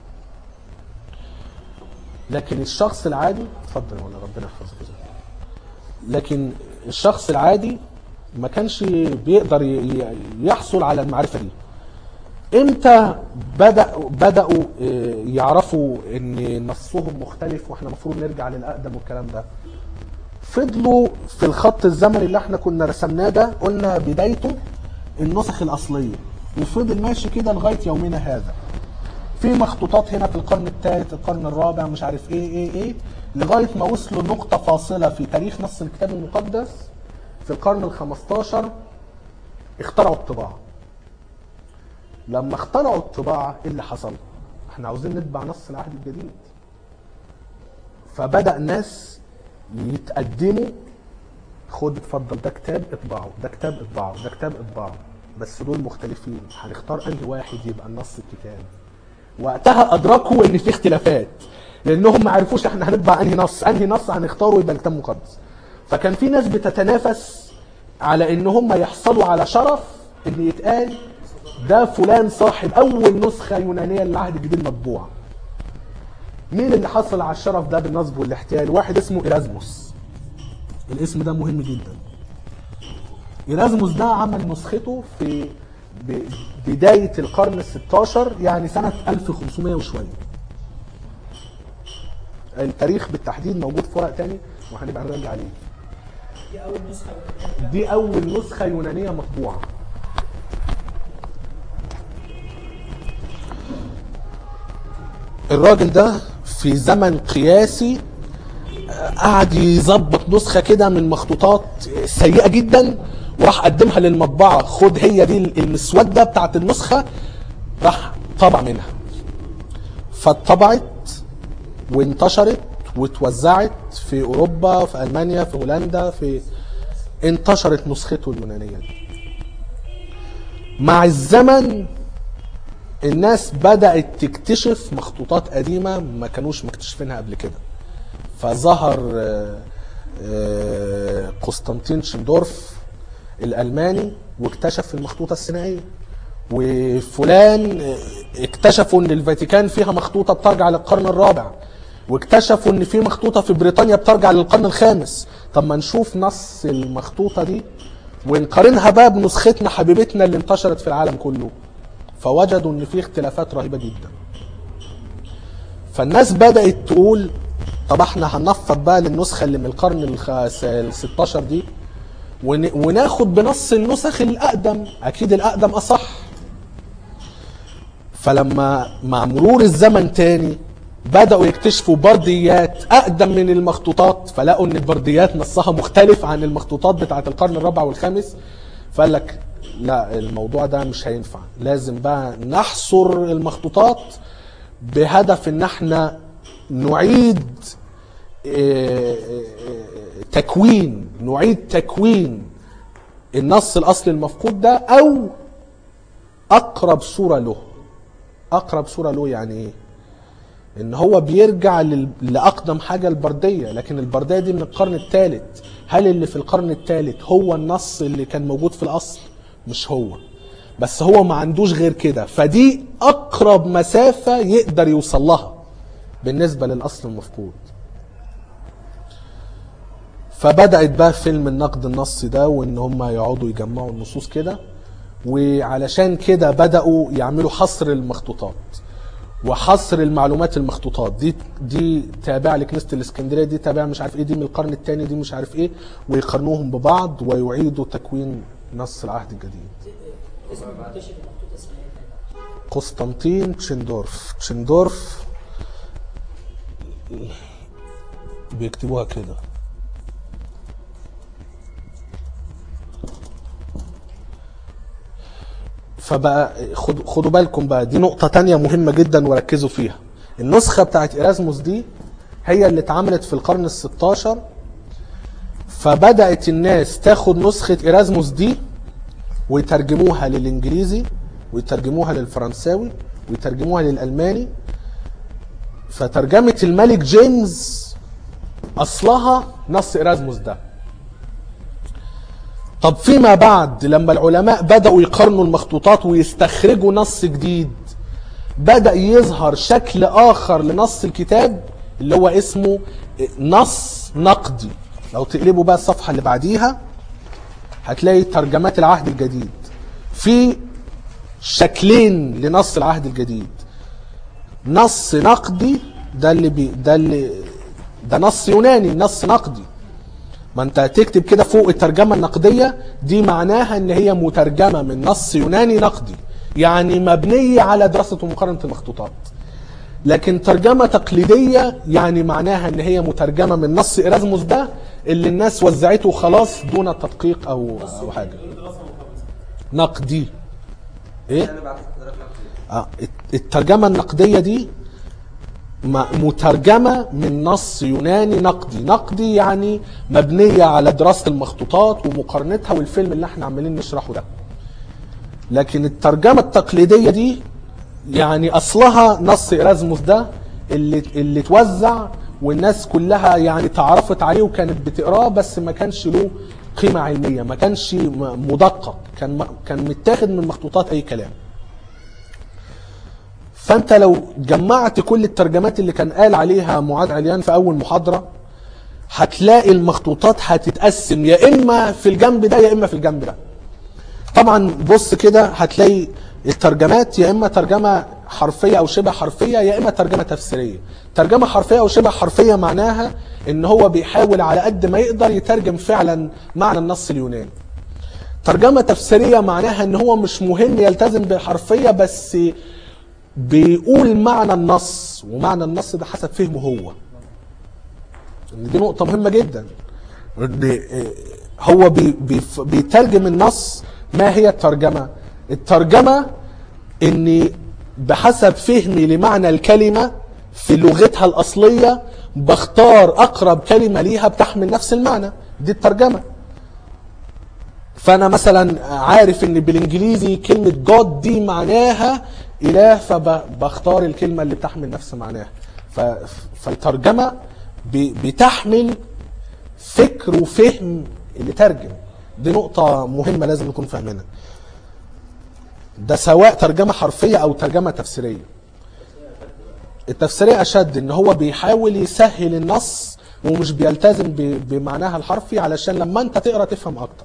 لكن الشخص العادي اتفضل ولا ربنا يحفظك يا زلمة. لكن الشخص العادي ما كانش بيقدر ي- ي- يحصل على المعرفه دي امتى بدا بداوا آه، يعرفوا ان نصهم مختلف واحنا المفروض نرجع للاقدم والكلام ده فضلوا في الخط الزمني اللي احنا كنا رسمناه ده قلنا بدايته النسخ الاصليه وفضل ماشي كده لغايه يومنا هذا في مخطوطات هنا في القرن الثالث القرن الرابع مش عارف ايه ايه ايه لغايه ما وصلوا نقطه فاصله في تاريخ نص الكتاب المقدس في القرن ال 15 اخترعوا الطباعه لما اخترعوا الطباعه ايه اللي حصل؟ احنا عاوزين نطبع نص العهد الجديد فبدا ناس يتقدموا خد اتفضل ده كتاب اطبعه ده كتاب اطبعه ده كتاب اطبعه بس دول مختلفين هنختار انهي واحد يبقى النص الكتاب وقتها ادركوا ان في اختلافات لانهم ما عرفوش احنا هنطبع انهي نص انهي نص هنختاره يبقى الكتاب مقدس فكان في ناس بتتنافس على ان هم يحصلوا على شرف ان يتقال ده فلان صاحب اول نسخه يونانيه للعهد الجديد مطبوعه مين اللي حصل على الشرف ده بالنصب والاحتيال واحد اسمه إرازموس الاسم ده مهم جدا إرازموس ده عمل نسخته في ب- بداية القرن ال 16 يعني سنة 1500 وشوية التاريخ بالتحديد موجود في ورق تاني وهنبقى نرجع عليه دي اول نسخه دي أول نسخة يونانية مطبوعة الراجل ده في زمن قياسي آه، قعد يظبط نسخه كده من مخطوطات سيئه جدا وراح قدمها للمطبعه خد هي دي المسوده بتاعت النسخه راح طبع منها فاتطبعت وانتشرت واتوزعت في اوروبا في المانيا في هولندا في انتشرت نسخته اليونانيه دي مع الزمن الناس بدأت تكتشف مخطوطات قديمة ما كانوش مكتشفينها قبل كده فظهر آه، آه، قسطنطين شندورف الألماني واكتشف المخطوطة السينائية وفلان آه، اكتشفوا ان الفاتيكان فيها مخطوطة بترجع للقرن الرابع واكتشفوا ان في مخطوطة في بريطانيا بترجع للقرن الخامس طب ما نشوف نص المخطوطة دي ونقارنها بقى بنسختنا حبيبتنا اللي انتشرت في العالم كله فوجدوا ان في اختلافات رهيبه جدا فالناس بدات تقول طب احنا هنفض بقى للنسخه اللي من القرن ال 16 دي ون- وناخد بنص النسخ الاقدم اكيد الاقدم اصح فلما مع مرور الزمن تاني بدأوا يكتشفوا برديات أقدم من المخطوطات فلقوا إن البرديات نصها مختلف عن المخطوطات بتاعة القرن الرابع والخامس فقال لك لا الموضوع ده مش هينفع لازم بقى نحصر المخطوطات بهدف إن احنا نعيد آه، آه، تكوين نعيد تكوين النص الأصلي المفقود ده أو أقرب صورة له أقرب صورة له يعني إيه؟ ان هو بيرجع لل- لاقدم حاجه البرديه لكن البرديه دي من القرن الثالث هل اللي في القرن الثالث هو النص اللي كان موجود في الاصل مش هو بس هو ما عندوش غير كده فدي اقرب مسافه يقدر يوصل لها بالنسبه للاصل المفقود فبدات بقى فيلم النقد النصي ده وان هم يقعدوا يجمعوا النصوص كده وعلشان كده بداوا يعملوا حصر المخطوطات وحصر المعلومات المخطوطات دي دي تابعه لكنيسه الاسكندريه دي تابعه مش عارف ايه دي من القرن الثاني دي مش عارف ايه ويقارنوهم ببعض ويعيدوا تكوين نص العهد الجديد اسم مكتشف المخطوطه السينائيه كان قسطنطين تشندورف تشندورف بيكتبوها كده فبقى خد- خدوا بالكم بقى دي نقطة تانية مهمة جدا وركزوا فيها النسخة بتاعت إيرازموس دي هي اللي اتعملت في القرن الستاشر فبدأت الناس تاخد نسخة إيرازموس دي ويترجموها للإنجليزي ويترجموها للفرنساوي ويترجموها للألماني فترجمة الملك جيمس أصلها نص إيرازموس ده طب فيما بعد لما العلماء بدأوا يقارنوا المخطوطات ويستخرجوا نص جديد بدأ يظهر شكل آخر لنص الكتاب اللي هو اسمه نص نقدي لو تقلبوا بقى الصفحة اللي بعديها هتلاقي ترجمات العهد الجديد في شكلين لنص العهد الجديد نص نقدي ده اللي بي ده اللي ده نص يوناني نص نقدي ما انت تكتب كده فوق الترجمه النقديه دي معناها ان هي مترجمه من نص يوناني نقدي يعني مبنيه على دراسه ومقارنه المخطوطات لكن ترجمه تقليديه يعني معناها ان هي مترجمه من نص ايرازموس ده اللي الناس وزعته خلاص دون تدقيق او او حاجه نقدي ايه آه الترجمه النقديه دي م- مترجمة من نص يوناني نقدي نقدي يعني مبنية على دراسة المخطوطات ومقارنتها والفيلم اللي احنا عمالين نشرحه ده لكن الترجمة التقليدية دي يعني أصلها نص إرازموس ده اللي, اللي اتوزع والناس كلها يعني تعرفت عليه وكانت بتقراه بس ما كانش له قيمة علمية ما كانش م- مدقق كان م- كان متاخد من مخطوطات أي كلام فانت لو جمعت كل الترجمات اللي كان قال عليها معاذ عليان في اول محاضره هتلاقي المخطوطات هتتقسم يا اما في الجنب ده يا اما في الجنب ده طبعا بص كده هتلاقي الترجمات يا اما ترجمه حرفيه او شبه حرفيه يا اما ترجمه تفسيريه ترجمه حرفيه او شبه حرفيه معناها ان هو بيحاول على قد ما يقدر يترجم فعلا معنى النص اليوناني ترجمه تفسيريه معناها ان هو مش مهم يلتزم بالحرفيه بس بيقول معنى النص ومعنى النص ده حسب فهمه هو إن دي نقطة مهمة جدا ان هو بي بي بيترجم النص ما هي الترجمة الترجمة اني بحسب فهمي لمعنى الكلمة في لغتها الأصلية بختار أقرب كلمة ليها بتحمل نفس المعنى دي الترجمة فأنا مثلا عارف إن بالإنجليزي كلمة جود دي معناها إله فبختار الكلمة اللي بتحمل نفس معناها ف- فالترجمة ب- بتحمل فكر وفهم اللي ترجم دي نقطة مهمة لازم نكون فاهمينها ده سواء ترجمة حرفية أو ترجمة تفسيرية التفسيرية أشد إن هو بيحاول يسهل النص ومش بيلتزم ب- بمعناها الحرفي علشان لما أنت تقرأ تفهم أكتر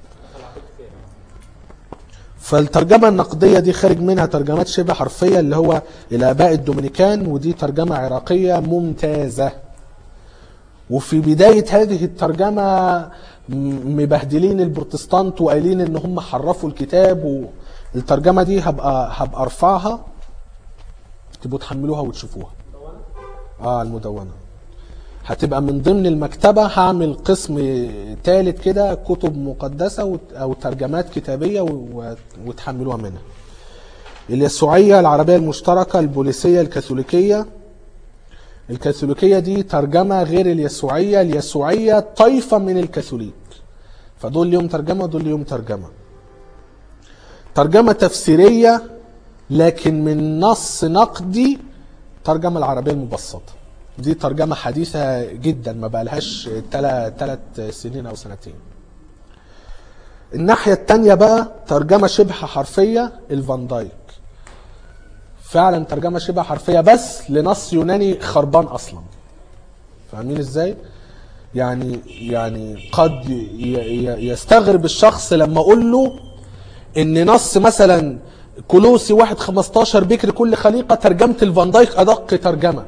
فالترجمة النقدية دي خارج منها ترجمات شبه حرفية اللي هو الآباء الدومينيكان ودي ترجمة عراقية ممتازة وفي بداية هذه الترجمة م- مبهدلين البروتستانت وقايلين ان هم حرفوا الكتاب والترجمة دي هبقى هبقى ارفعها تبقوا تحملوها وتشوفوها اه المدونة هتبقى من ضمن المكتبة هعمل قسم ثالث كده كتب مقدسة وت- او ترجمات كتابية و- و- وتحملوها منها اليسوعية العربية المشتركة البوليسية الكاثوليكية الكاثوليكية دي ترجمة غير اليسوعية اليسوعية طائفة من الكاثوليك فدول ليهم ترجمة ودول ليهم ترجمة ترجمة تفسيرية لكن من نص نقدي ترجمة العربية المبسطة دي ترجمة حديثة جدا ما بقالهاش ثلاث سنين أو سنتين الناحية التانية بقى ترجمة شبه حرفية الفان دايك فعلا ترجمة شبه حرفية بس لنص يوناني خربان أصلا فاهمين ازاي؟ يعني يعني قد ي- ي- يستغرب الشخص لما اقول له ان نص مثلا كولوسي واحد 15 بكر كل خليقه ترجمه الفان دايك ادق ترجمه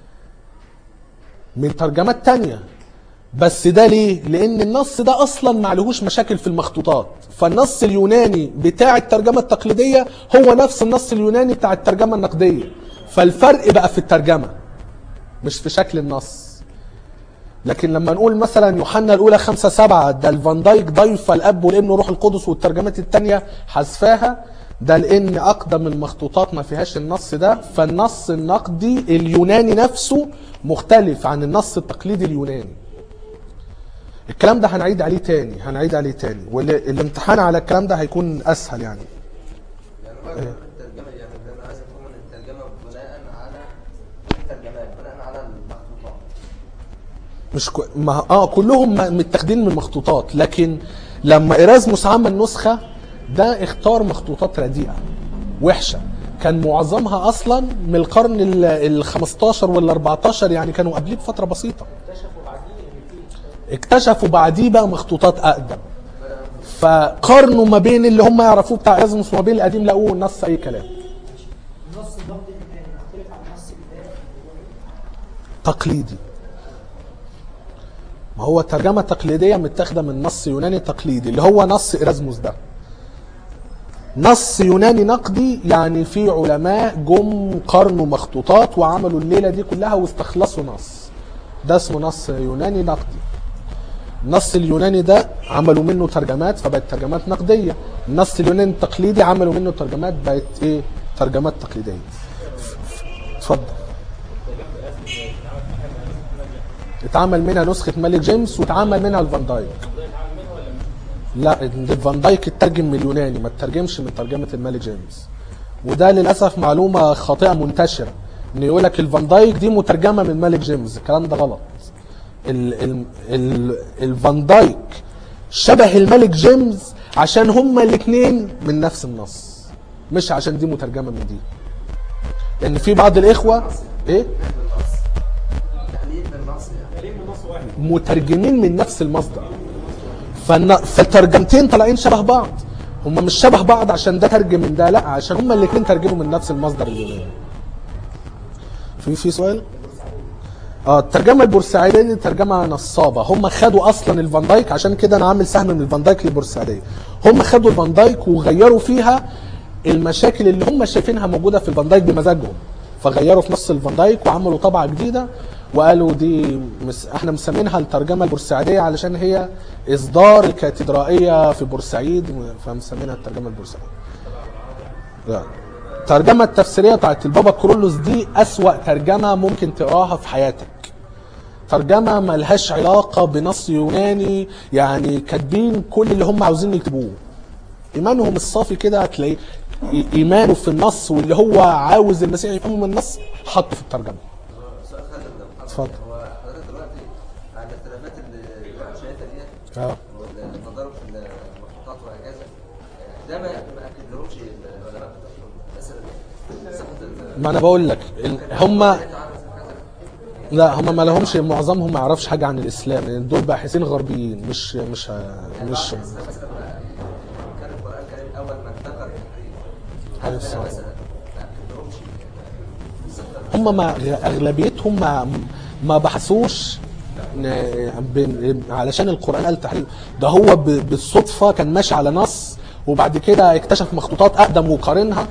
من ترجمات تانية بس ده ليه؟ لأن النص ده أصلا معلهوش مشاكل في المخطوطات فالنص اليوناني بتاع الترجمة التقليدية هو نفس النص اليوناني بتاع الترجمة النقدية فالفرق بقى في الترجمة مش في شكل النص لكن لما نقول مثلا يوحنا الاولى خمسة سبعة ده الفان دايك ضيف الاب والابن وروح القدس والترجمات التانية حذفاها ده لان اقدم المخطوطات ما فيهاش النص ده فالنص النقدي اليوناني نفسه مختلف عن النص التقليدي اليوناني الكلام ده هنعيد عليه تاني هنعيد عليه تاني والامتحان على الكلام ده هيكون اسهل يعني يعني هو الترجمه يعني اللي انا عايز افهمه ان الترجمه بناء على الترجمات بناء على المخطوطات مش كو... ما... اه كلهم م- متاخدين من مخطوطات لكن لما ايرازموس عمل نسخه ده اختار مخطوطات رديئه وحشه كان معظمها اصلا من القرن ال ال 15 وال 14 يعني كانوا قبليه بفتره بسيطه اكتشفوا بعديه بقى مخطوطات اقدم فقارنوا ما بين اللي هم يعرفوه بتاع ايرازموس وما بين القديم لقوه النص اي كلام النص النقدي اليوناني مختلف عن النص اليوناني تقليدي ما هو ترجمة تقليدية متاخدة من نص يوناني تقليدي اللي هو نص إيرازموس ده نص يوناني نقدي يعني في علماء جم قرنوا مخطوطات وعملوا الليلة دي كلها واستخلصوا نص ده اسمه نص يوناني نقدي النص اليوناني ده عملوا منه ترجمات فبقت ترجمات نقدية النص اليوناني التقليدي عملوا منه ترجمات بقت ايه ترجمات تقليدية اتفضل اتعمل منها نسخة ملك جيمس واتعمل منها الفان دايك لا الفان دايك اترجم من اليوناني ما اترجمش من ترجمة الملك جيمس وده للأسف معلومة خاطئة منتشرة ان يقول لك الفان دايك دي مترجمة من ملك جيمس الكلام ده غلط ال ال ال الفان دايك شبه الملك جيمس عشان هما الاثنين من نفس النص مش عشان دي مترجمة من دي لان في بعض الاخوة ايه تحليل بالنص يعني مترجمين من نفس المصدر فالن... فالترجمتين طالعين شبه بعض هم مش شبه بعض عشان ده ترجم من ده لا عشان هم الاثنين ترجموا من نفس المصدر اليوناني في في سؤال اه الترجمه البورسعيديه دي ترجمه نصابه هم خدوا اصلا الفان دايك عشان كده انا عامل سهم من الفان دايك للبورسعيديه هم خدوا الفان دايك وغيروا فيها المشاكل اللي هم شايفينها موجوده في الفان دايك بمزاجهم فغيروا في نص الفان دايك وعملوا طبعه جديده وقالوا دي مس... احنا مسمينها الترجمه البورسعيديه علشان هي اصدار الكاتدرائيه في بورسعيد فمسمينها الترجمه البورسعيديه لا. الترجمه التفسيريه بتاعت البابا كرولوس دي اسوا ترجمه ممكن تقراها في حياتك ترجمه ملهاش علاقه بنص يوناني يعني كاتبين كل اللي هم عاوزين يكتبوه ايمانهم الصافي كده هتلاقيه إي- ايمانه في النص واللي هو عاوز المسيح يفهمه من النص حطه في الترجمه سؤال خالد لو حضرتك- اتفضل. هو حضرتك دلوقتي مع الاختلافات اللي الواحد شايفها ديت اه والتضارب في المخطوطات وهكذا ده ما ما اكدلهمش العلماء بتوعهم مثلا صحه ال- ما انا بقول لك ال- هم تعرف كذا. لا هم ما لهمش معظمهم ما يعرفش حاجه عن الاسلام لان دول باحثين غربيين مش مش مش مثلا ما- كان القران الكريم اول ما انتقل التحريف عليه هل ده الصلاة مثلا ما اكدلهمش صحه هم ما اغلبيتهم ما ما بحثوش ن- ب- علشان القران قال تحريف ده هو ب- بالصدفه كان ماشي على نص وبعد كده اكتشف مخطوطات اقدم وقارنها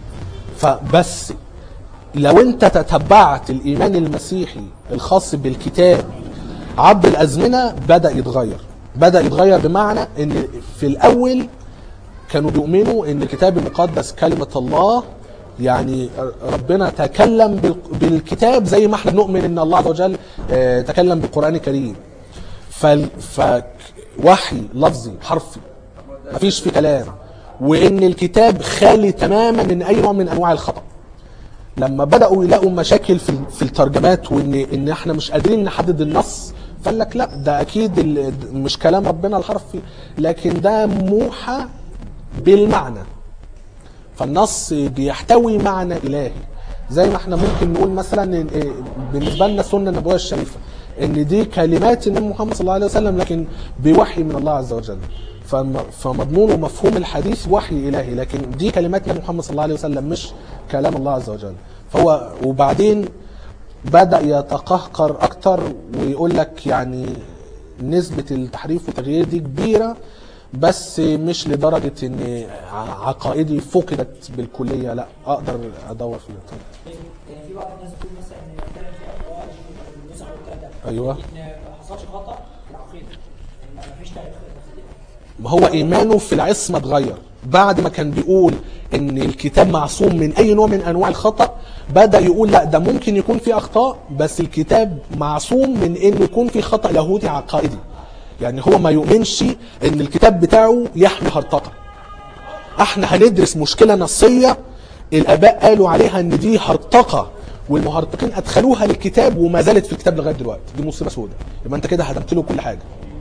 فبس لو انت تتبعت الايمان المسيحي الخاص بالكتاب عبر الازمنه بدا يتغير بدا يتغير بمعنى ان في الاول كانوا بيؤمنوا ان الكتاب المقدس كلمه الله يعني ربنا تكلم بال- بالكتاب زي ما احنا بنؤمن ان الله عز وجل آه، تكلم بالقران الكريم فال- فوحي لفظي حرفي مفيش فيه كلام وان الكتاب خالي تماما من اي نوع من انواع الخطا لما بداوا يلاقوا مشاكل في في الترجمات وان ان احنا مش قادرين نحدد النص فقال لك لا ده اكيد ال- مش كلام ربنا الحرفي لكن ده موحى بالمعنى فالنص بيحتوي معنى الهي زي ما احنا ممكن نقول مثلا إن- إيه، بالنسبه لنا السنه النبويه الشريفه ان دي كلمات النبي محمد صلى الله عليه وسلم لكن بوحي من الله عز وجل فم- فمضمون ومفهوم الحديث وحي الهي لكن دي كلمات النبي محمد صلى الله عليه وسلم مش كلام الله عز وجل فهو وبعدين بدا يتقهقر اكتر ويقول لك يعني نسبه التحريف والتغيير دي كبيره بس مش لدرجه ان ع- عقائدي فقدت بالكليه لا اقدر ادور في الانترنت يعني في بعض الناس بتقول مثلا ان الكلام في اقوال النسخ والكلام ده أيوة. ان ما حصلش خطا في العقيده ان ما فيش تاريخ تخطيط. ما هو ايمانه في العصمه اتغير بعد ما كان بيقول ان الكتاب معصوم من اي نوع من انواع الخطا بدا يقول لا ده ممكن يكون في اخطاء بس الكتاب معصوم من انه يكون في خطا لاهوتي عقائدي يعني هو ما يؤمنش ان الكتاب بتاعه يحمي هرطقه احنا هندرس مشكله نصيه الاباء قالوا عليها ان دي هرطقه والمهرطقين ادخلوها للكتاب وما زالت في الكتاب لغايه دلوقتي دي مصيبه سوداء يبقى انت كده هدمت له كل حاجه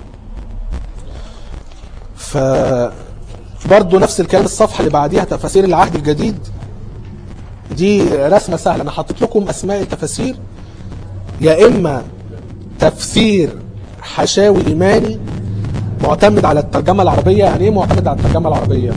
ف برضه نفس الكلام الصفحه اللي بعديها تفاسير العهد الجديد دي رسمه سهله انا حاطط لكم اسماء التفاسير يا اما تفسير حشاوي ايماني معتمد على الترجمه العربيه يعني ايه معتمد على الترجمه العربيه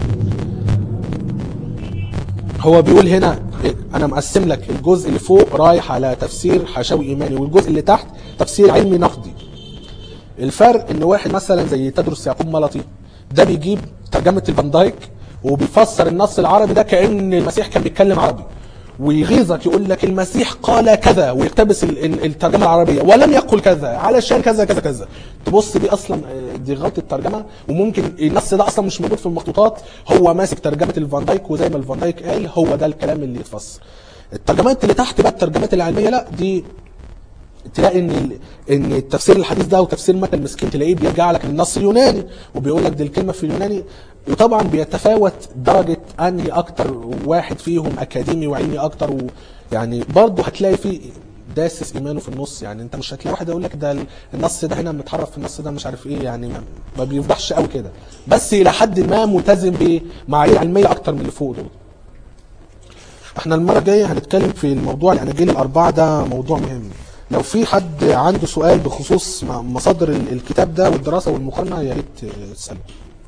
هو بيقول هنا انا مقسم لك الجزء اللي فوق رايح على تفسير حشاوي ايماني والجزء اللي تحت تفسير علمي نقدي الفرق ان واحد مثلا زي تدرس يعقوب ملطي ده بيجيب ترجمه الفان دايك وبيفسر النص العربي ده كان المسيح كان بيتكلم عربي ويغيظك يقول لك المسيح قال كذا ويقتبس ال- ال- الترجمه العربيه ولم يقل كذا علشان كذا كذا كذا تبص دي اصلا آه، دي غلط الترجمه وممكن النص ده اصلا مش موجود في المخطوطات هو ماسك ترجمه الفان دايك وزي ما الفان دايك قال هو ده الكلام اللي يتفسر الترجمات اللي تحت بقى الترجمات العلميه لا دي تلاقي ان ال- ان التفسير الحديث ده وتفسير متن المسكين تلاقيه بيرجع لك للنص اليوناني وبيقول لك دي الكلمه في اليوناني وطبعا بيتفاوت درجه انهي اكتر واحد فيهم اكاديمي وعلمي اكتر و يعني برضه هتلاقي فيه داسس ايمانه في النص يعني انت مش هتلاقي واحد يقول لك ده النص ده هنا متحرف في النص ده مش عارف ايه يعني ما, ما بيفضحش قوي كده بس الى حد ما ملتزم بمعايير علميه اكتر من اللي فوق دول احنا المره الجايه هنتكلم في الموضوع الاناجيل الاربعه ده موضوع مهم لو في حد عنده سؤال بخصوص م- مصادر ال- الكتاب ده والدراسه والمقارنه يا ريت اه، تساله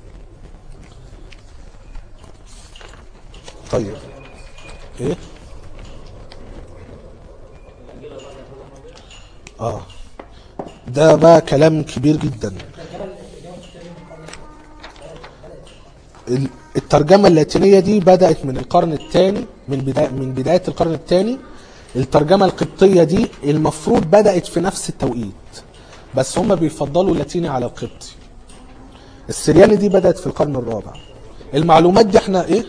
طيب ايه اه ده بقى كلام كبير جدا ال- الترجمة اللاتينية دي بدأت من القرن الثاني من بداية من بداية القرن الثاني الترجمة القبطية دي المفروض بدأت في نفس التوقيت بس هم بيفضلوا اللاتيني على القبطي السرياني دي بدأت في القرن الرابع المعلومات دي احنا ايه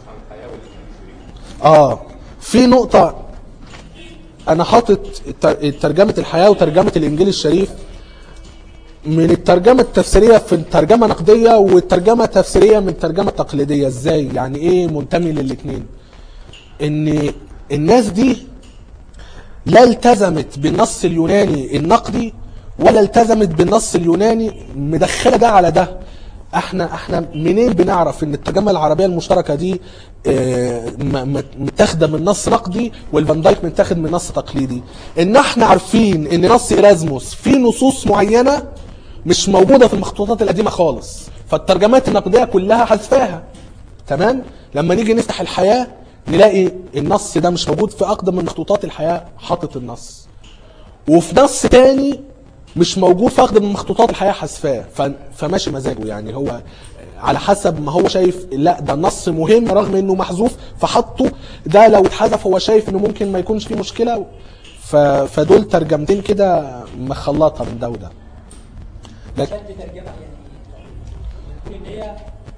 اه في نقطة انا حاطط التر- ترجمة الحياة وترجمة الانجيل الشريف من الترجمة التفسيرية في الترجمة نقدية والترجمة تفسيرية من الترجمة تقليدية ازاي يعني ايه منتمي للاتنين ان الناس دي لا التزمت بالنص اليوناني النقدي ولا التزمت بالنص اليوناني مدخله ده على ده احنا احنا منين بنعرف ان الترجمه العربيه المشتركه دي آه، م- م- متاخده من نص نقدي والفان دايك متاخد من نص تقليدي ان احنا عارفين ان نص ايرازموس فيه نصوص معينه مش موجوده في المخطوطات القديمه خالص فالترجمات النقديه كلها حذفاها تمام لما نيجي نفتح الحياه نلاقي النص ده مش موجود في اقدم من مخطوطات الحياه حاطط النص وفي نص تاني مش موجود في اقدم من مخطوطات الحياه حذفاه ف- فماشي مزاجه يعني هو على حسب ما هو شايف لا ده النص مهم رغم انه محذوف فحطه ده لو اتحذف هو شايف انه ممكن ما يكونش فيه مشكله ف... فدول ترجمتين كده مخلطه من ده وده لكن عشان دي ترجمه يعني بتقول ان هي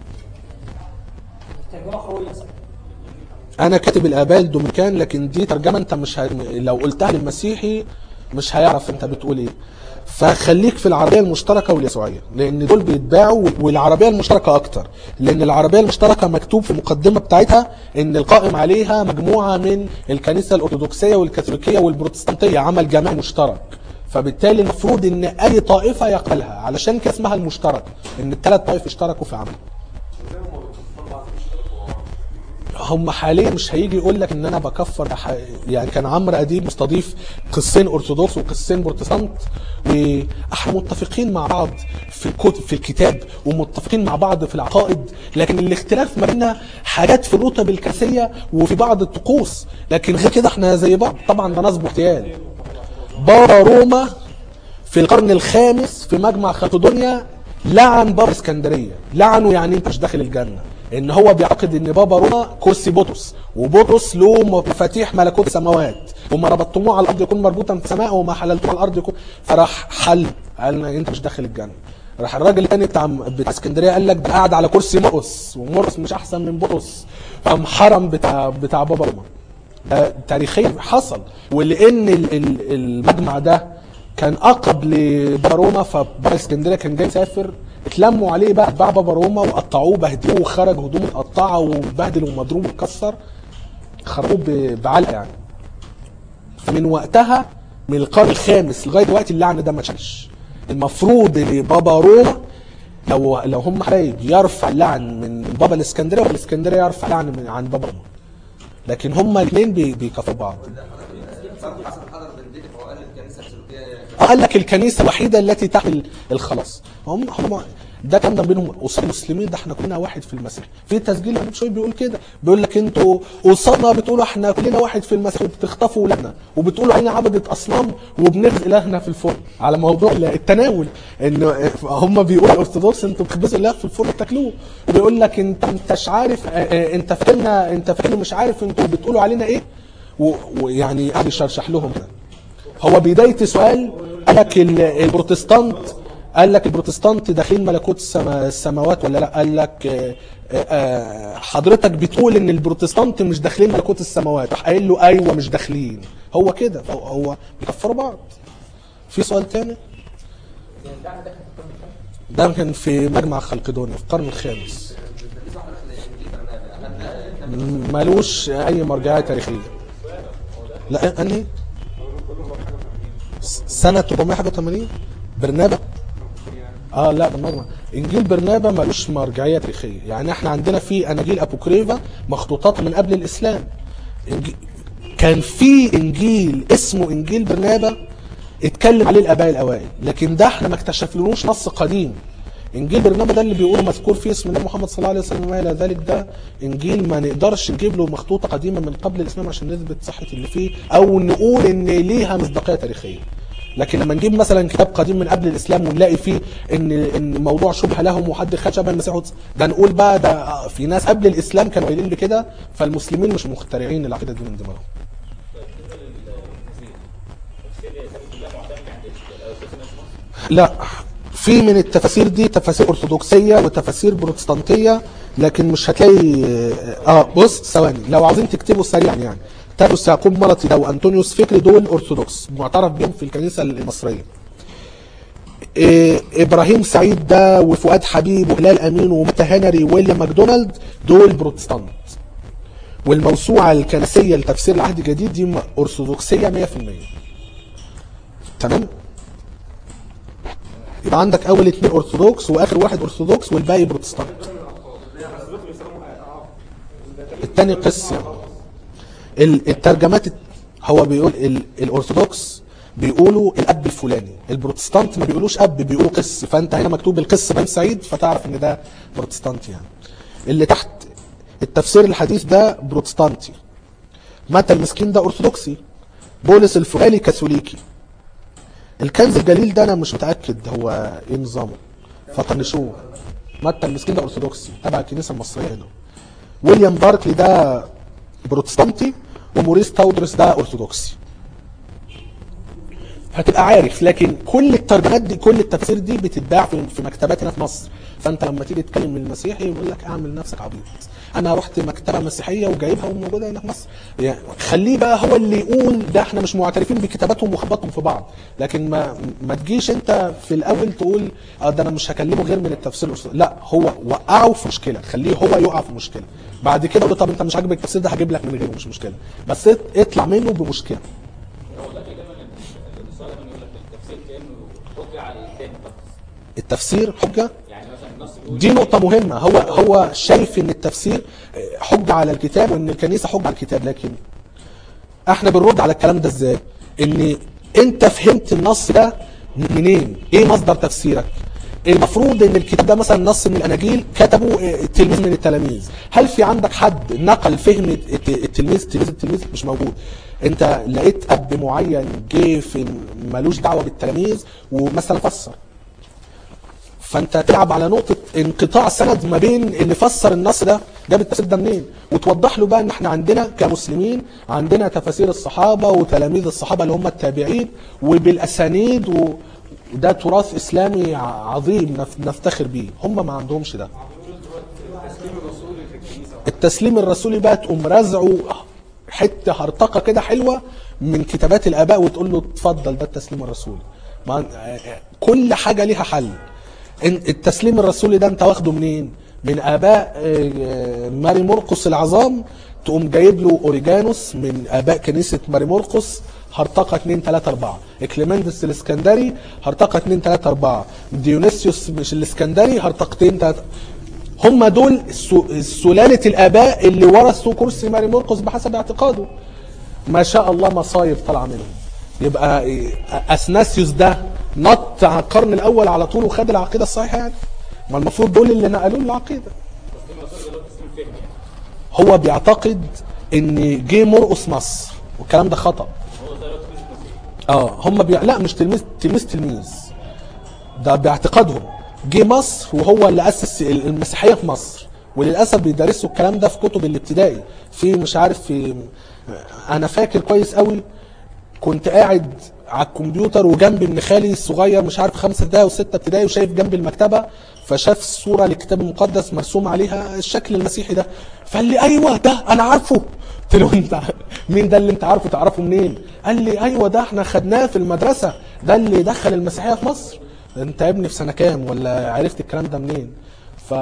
ترجمه قويه صح انا كاتب الاباء الدوميكان لكن دي ترجمه انت مش ه... لو قلتها للمسيحي مش هيعرف انت بتقول ايه فخليك في العربيه المشتركه واليسوعيه لان دول بيتباعوا والعربيه المشتركه اكتر لان العربيه المشتركه مكتوب في المقدمه بتاعتها ان القائم عليها مجموعه من الكنيسه الارثوذكسيه والكاثوليكيه والبروتستانتيه عمل جماعي مشترك فبالتالي المفروض ان اي طائفه يقبلها علشان كده اسمها المشترك ان الثلاث طائف اشتركوا في عمل هم حاليا مش هيجي يقول لك ان انا بكفر بح- يعني كان عمرو اديب مستضيف قسين ارثوذكس وقسين بروتستانت واحنا متفقين مع بعض في الكتب في الكتاب ومتفقين مع بعض في العقائد لكن الاختلاف ما بيننا حاجات في الرتب الكاسيه وفي بعض الطقوس لكن غير كده احنا زي بعض طبعا ده نصب واحتيال بابا روما في القرن الخامس في مجمع خلقدونيا لعن بابا اسكندريه لعنه يعني انت مش داخل الجنه ان هو بيعتقد ان بابا روما كرسي بطرس وبطرس له مفاتيح ملكوت السماوات وما ربطتموه على الارض يكون مربوطا في السماء وما حللتموه على الارض يكون فراح حل قال انت مش داخل الجنه راح الراجل الثاني بتاع بتاع اسكندريه قال لك ده قاعد على كرسي مرقس ومرقس مش احسن من بطرس قام حرم بتاع بتاع بابا روما ده تاريخيا حصل ولان ال- ال- المجمع ده كان اقرب لبابا روما فبابا اسكندريه كان جاي يسافر اتلموا عليه بقى اتباع بابا روما وقطعوه بهدلوه وخرج هدومه متقطعه وبهدل ومضروب واتكسر خرجوه ب- بعلقه يعني فمن وقتها من القرن الخامس لغايه دلوقتي اللعن ده ما اتشالش المفروض ان بابا روما لو لو هم حبايب يرفع اللعن من بابا الاسكندريه والاسكندريه يرفع لعن من عن بابا روما لكن هما الاثنين بي- بيكفروا بعض برضه حسب حضر بنديك هو قال الكنيسه السلوكيه قال لك الكنيسه الوحيده التي تحمل الخلاص هم هم ده كان ده بينهم قصاد المسلمين ده احنا كلنا واحد في المسيح في تسجيل عن شويه بيقول كده بيقول لك انتوا قصادنا بتقولوا احنا كلنا واحد في المسيح وبتخطفوا ولادنا وبتقولوا علينا عبدة اصنام وبنغزي الهنا في الفرن على موضوع التناول ان هم بيقولوا الارثوذكس انتوا بتخبزوا الاله في الفرن تاكلوه وبيقول لك انت انتش عارف اه، اه، انت فاكرنا انت فاكرنا مش عارف انتوا بتقولوا علينا ايه و- ويعني قاعد يشرشح لهم كده هو بداية سؤال قال لك ال- البروتستانت قال لك البروتستانت داخلين ملكوت السما السماوات ولا لا قال لك آه، آه، حضرتك بتقول ان البروتستانت مش داخلين ملكوت السماوات راح قايل له ايوه مش داخلين هو كده هو- هو بيكفروا بعض في سؤال تاني ده كان في مجمع خلقدونيا في القرن الخامس م- ملوش اي مرجعيه تاريخيه لا انهي سنة 481 برنابا اه لا ده مجمع انجيل برنابا ملوش مرجعيه تاريخيه يعني احنا عندنا في اناجيل ابوكريفا مخطوطات من قبل الاسلام إنجيل كان في انجيل اسمه انجيل برنابا اتكلم عليه الاباء الاوائل لكن ده احنا ما اكتشفلوش نص قديم انجيل برنابا ده اللي بيقول مذكور فيه اسم النبي محمد صلى الله عليه وسلم وما الى ذلك ده انجيل ما نقدرش نجيب له مخطوطه قديمه من قبل الاسلام عشان نثبت صحه اللي فيه او نقول ان ليها مصداقيه تاريخيه لكن لما نجيب مثلا كتاب قديم من قبل الاسلام ونلاقي فيه ان ان موضوع شبهه لهم وحد خشب المسيح وتص- ده نقول بقى ده في ناس قبل الاسلام كانوا قايلين بكده فالمسلمين مش مخترعين العقيده دي من دماغهم لا في من التفاسير دي تفاسير ارثوذكسيه وتفاسير بروتستانتيه لكن مش هتلاقي اه بص ثواني لو عاوزين تكتبوا سريعا يعني تادوس يعقوب مرتي ده وانطونيوس فكري دول ارثوذكس معترف بهم في الكنيسه المصريه إيه ابراهيم سعيد ده وفؤاد حبيب وهلال امين ومتى هنري وويليام ماكدونالد دول بروتستانت والموسوعه الكنسيه لتفسير العهد الجديد دي ارثوذكسيه 100% تمام يبقى عندك اول اتنين ارثوذكس واخر واحد ارثوذكس والباقي بروتستانت التاني قس يعني. ال- الترجمات الت- هو بيقول ال- الارثوذكس بيقولوا الاب الفلاني البروتستانت ما بيقولوش اب بيقولوا قس فانت هنا مكتوب القس ابراهيم سعيد فتعرف ان ده بروتستانتي يعني اللي تحت التفسير الحديث ده بروتستانتي متى المسكين ده ارثوذكسي بولس الفغالي كاثوليكي الكنز الجليل ده انا مش متاكد هو ايه نظامه فطنشوه متى المسكين ده ارثوذكسي تبع الكنيسه المصريه هنا ويليام باركلي ده بروتستانتي وموريس تاودرس ده ارثوذكسي هتبقى عارف لكن كل الترجمات دي كل التفسير دي بتتباع في في مكتبات هنا في مصر فانت لما تيجي تتكلم المسيحي يقول لك اعمل نفسك عبيط انا رحت مكتبه مسيحيه وجايبها وموجوده هنا في مصر يعني خليه بقى هو اللي يقول ده احنا مش معترفين بكتاباتهم وخبطهم في بعض لكن ما ما تجيش انت في الاول تقول اه ده انا مش هكلمه غير من التفسير الأرثوذكسي. لا هو وقعه في مشكله خليه هو يقع في مشكله بعد كده قول له طب انت مش عاجبك التفسير ده هجيب لك من غيره مش مشكله بس ات- اطلع منه بمشكله هو دلوقتي دايما النصارى دايما يقول لك التفسير كانه حجه على التاني فقط. التفسير حجه يعني مثلا النص بيقول دي نقطة مهمة هو هو شايف ان التفسير حجة على الكتاب وان الكنيسة حجة على الكتاب لكن احنا بنرد على الكلام ده ازاي؟ ان انت فهمت النص ده منين؟ ايه مصدر تفسيرك؟ المفروض ان الكتاب ده مثلا نص من الاناجيل كتبه التلميذ من التلاميذ، هل في عندك حد نقل فهم الت- التلميذ تلميذ التلميذ مش موجود. انت لقيت اب معين جه في ملوش دعوه بالتلاميذ ومثلا فسر فانت تلعب على نقطة انقطاع سند ما بين اللي فسر النص ده جاب التفسير ده منين وتوضح له بقى ان احنا عندنا كمسلمين عندنا تفاسير الصحابة وتلاميذ الصحابة اللي هم التابعين وبالاسانيد و... وده تراث اسلامي ع- عظيم نف- نفتخر بيه هم ما عندهمش ده التسليم الرسولي بقى تقوم رازعه حته هرطقه كده حلوه من كتابات الاباء وتقول له اتفضل ده التسليم الرسولي ما كل حاجه ليها حل إن- التسليم الرسولي ده انت واخده منين من اباء آه، ماري مرقس العظام تقوم جايب له اوريجانوس من اباء كنيسه ماري مرقس هرطقه 2 3 4 اكليمندس الاسكندري هرطقه 2 3 4 ديونيسيوس مش الاسكندري هرطقتين 3 هم دول السو- سلالة الآباء اللي ورثوا كرسي ماري مرقس بحسب اعتقاده ما شاء الله مصايب طالعة منهم يبقى إيه، أثناسيوس ده نط على القرن الأول على طول وخد العقيدة الصحيحة يعني ما المفروض دول اللي نقلوا له العقيدة هو بيعتقد ان جه مرقس مصر والكلام ده خطأ اه هم بي... لا مش تلميذ تلميذ تلميذ ده باعتقادهم جه مصر وهو اللي اسس المسيحيه في مصر وللاسف بيدرسوا الكلام ده في كتب الابتدائي في مش عارف في انا فاكر كويس قوي كنت قاعد على الكمبيوتر وجنبي ابن خالي الصغير مش عارف خمسة ابتدائي وستة ابتدائي وشايف جنب المكتبة فشاف صورة للكتاب المقدس مرسوم عليها الشكل المسيحي ده فقال لي ايوه ده انا عارفه قلت له انت مين ده اللي انت عارفه تعرفه منين قال لي ايوه ده احنا خدناه في المدرسة ده اللي دخل المسيحية في مصر انت يا ابني في سنة كام ولا عرفت الكلام ده منين ف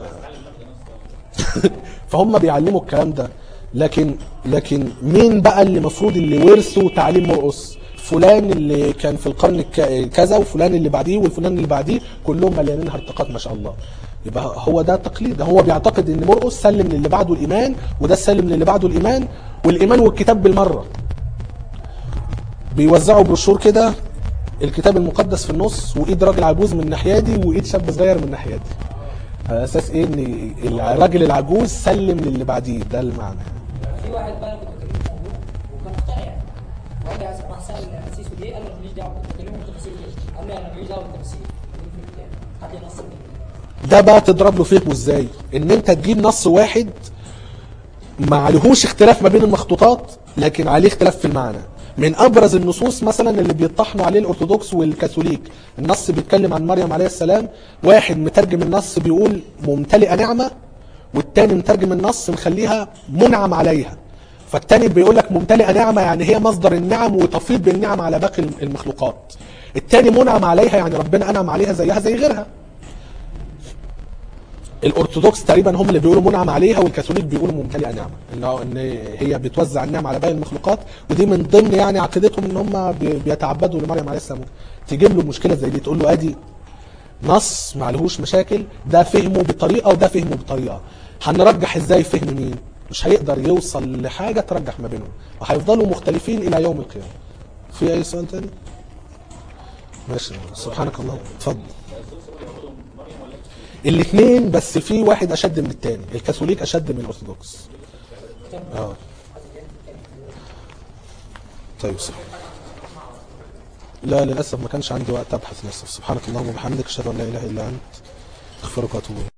فهم بيعلموا الكلام ده لكن لكن مين بقى اللي المفروض اللي ورثوا تعليم مرقص فلان اللي كان في القرن الك- كذا وفلان اللي بعديه والفلان اللي بعديه كلهم مليانين هرطقات ما شاء الله يبقى هو ده تقليد هو بيعتقد ان مرقص سلم للي بعده الايمان وده سلم للي بعده الايمان والايمان والكتاب بالمره بيوزعوا بروشور كده الكتاب المقدس في النص وايد راجل عجوز من الناحيه دي وايد شاب صغير من الناحيه دي على اساس ايه ان الراجل العجوز سلم للي بعديه ده المعنى في واحد بقى كنت كلمته موجود وكان مقتنع وقال لي راح سال القسيس ودي قال له ماليش دعوه بكلمه بالتفاصيل دي قال لي انا ماليش دعوه بالتفاصيل دي في الكتاب هات لي نص من ده بقى تضرب له فهمه ازاي ان انت تجيب نص واحد ما عليهوش اختلاف ما بين المخطوطات لكن عليه اختلاف في المعنى من ابرز النصوص مثلا اللي بيطحنوا عليه الارثوذكس والكاثوليك النص بيتكلم عن مريم عليه السلام واحد مترجم النص بيقول ممتلئه نعمه والتاني مترجم النص مخليها منعم عليها فالتاني بيقول لك ممتلئه نعمه يعني هي مصدر النعم وتفيض بالنعم على باقي المخلوقات التاني منعم عليها يعني ربنا انعم عليها زيها زي غيرها الارثوذكس تقريبا هم اللي بيقولوا منعم عليها والكاثوليك بيقولوا ممتلئه نعمه ان هو- ان هي بتوزع النعم على باقي المخلوقات ودي من ضمن يعني عقيدتهم ان هم بي- بيتعبدوا لمريم عليه السلام تجيب له مشكله زي دي تقول له ادي نص ما عليهوش مشاكل ده فهمه بطريقه وده فهمه بطريقه هنرجح ازاي فهم مين مش هيقدر يوصل لحاجه ترجح ما بينهم وهيفضلوا مختلفين الى يوم القيامه في اي سؤال تاني ماشي سبحانك اللهم اتفضل الاثنين بس في واحد اشد من الثاني الكاثوليك اشد من الارثوذكس اه طيب صح لا للاسف ما كانش عندي وقت ابحث للاسف سبحانك اللهم وبحمدك اشهد ان لا اله الا انت اغفرك واتوب اليك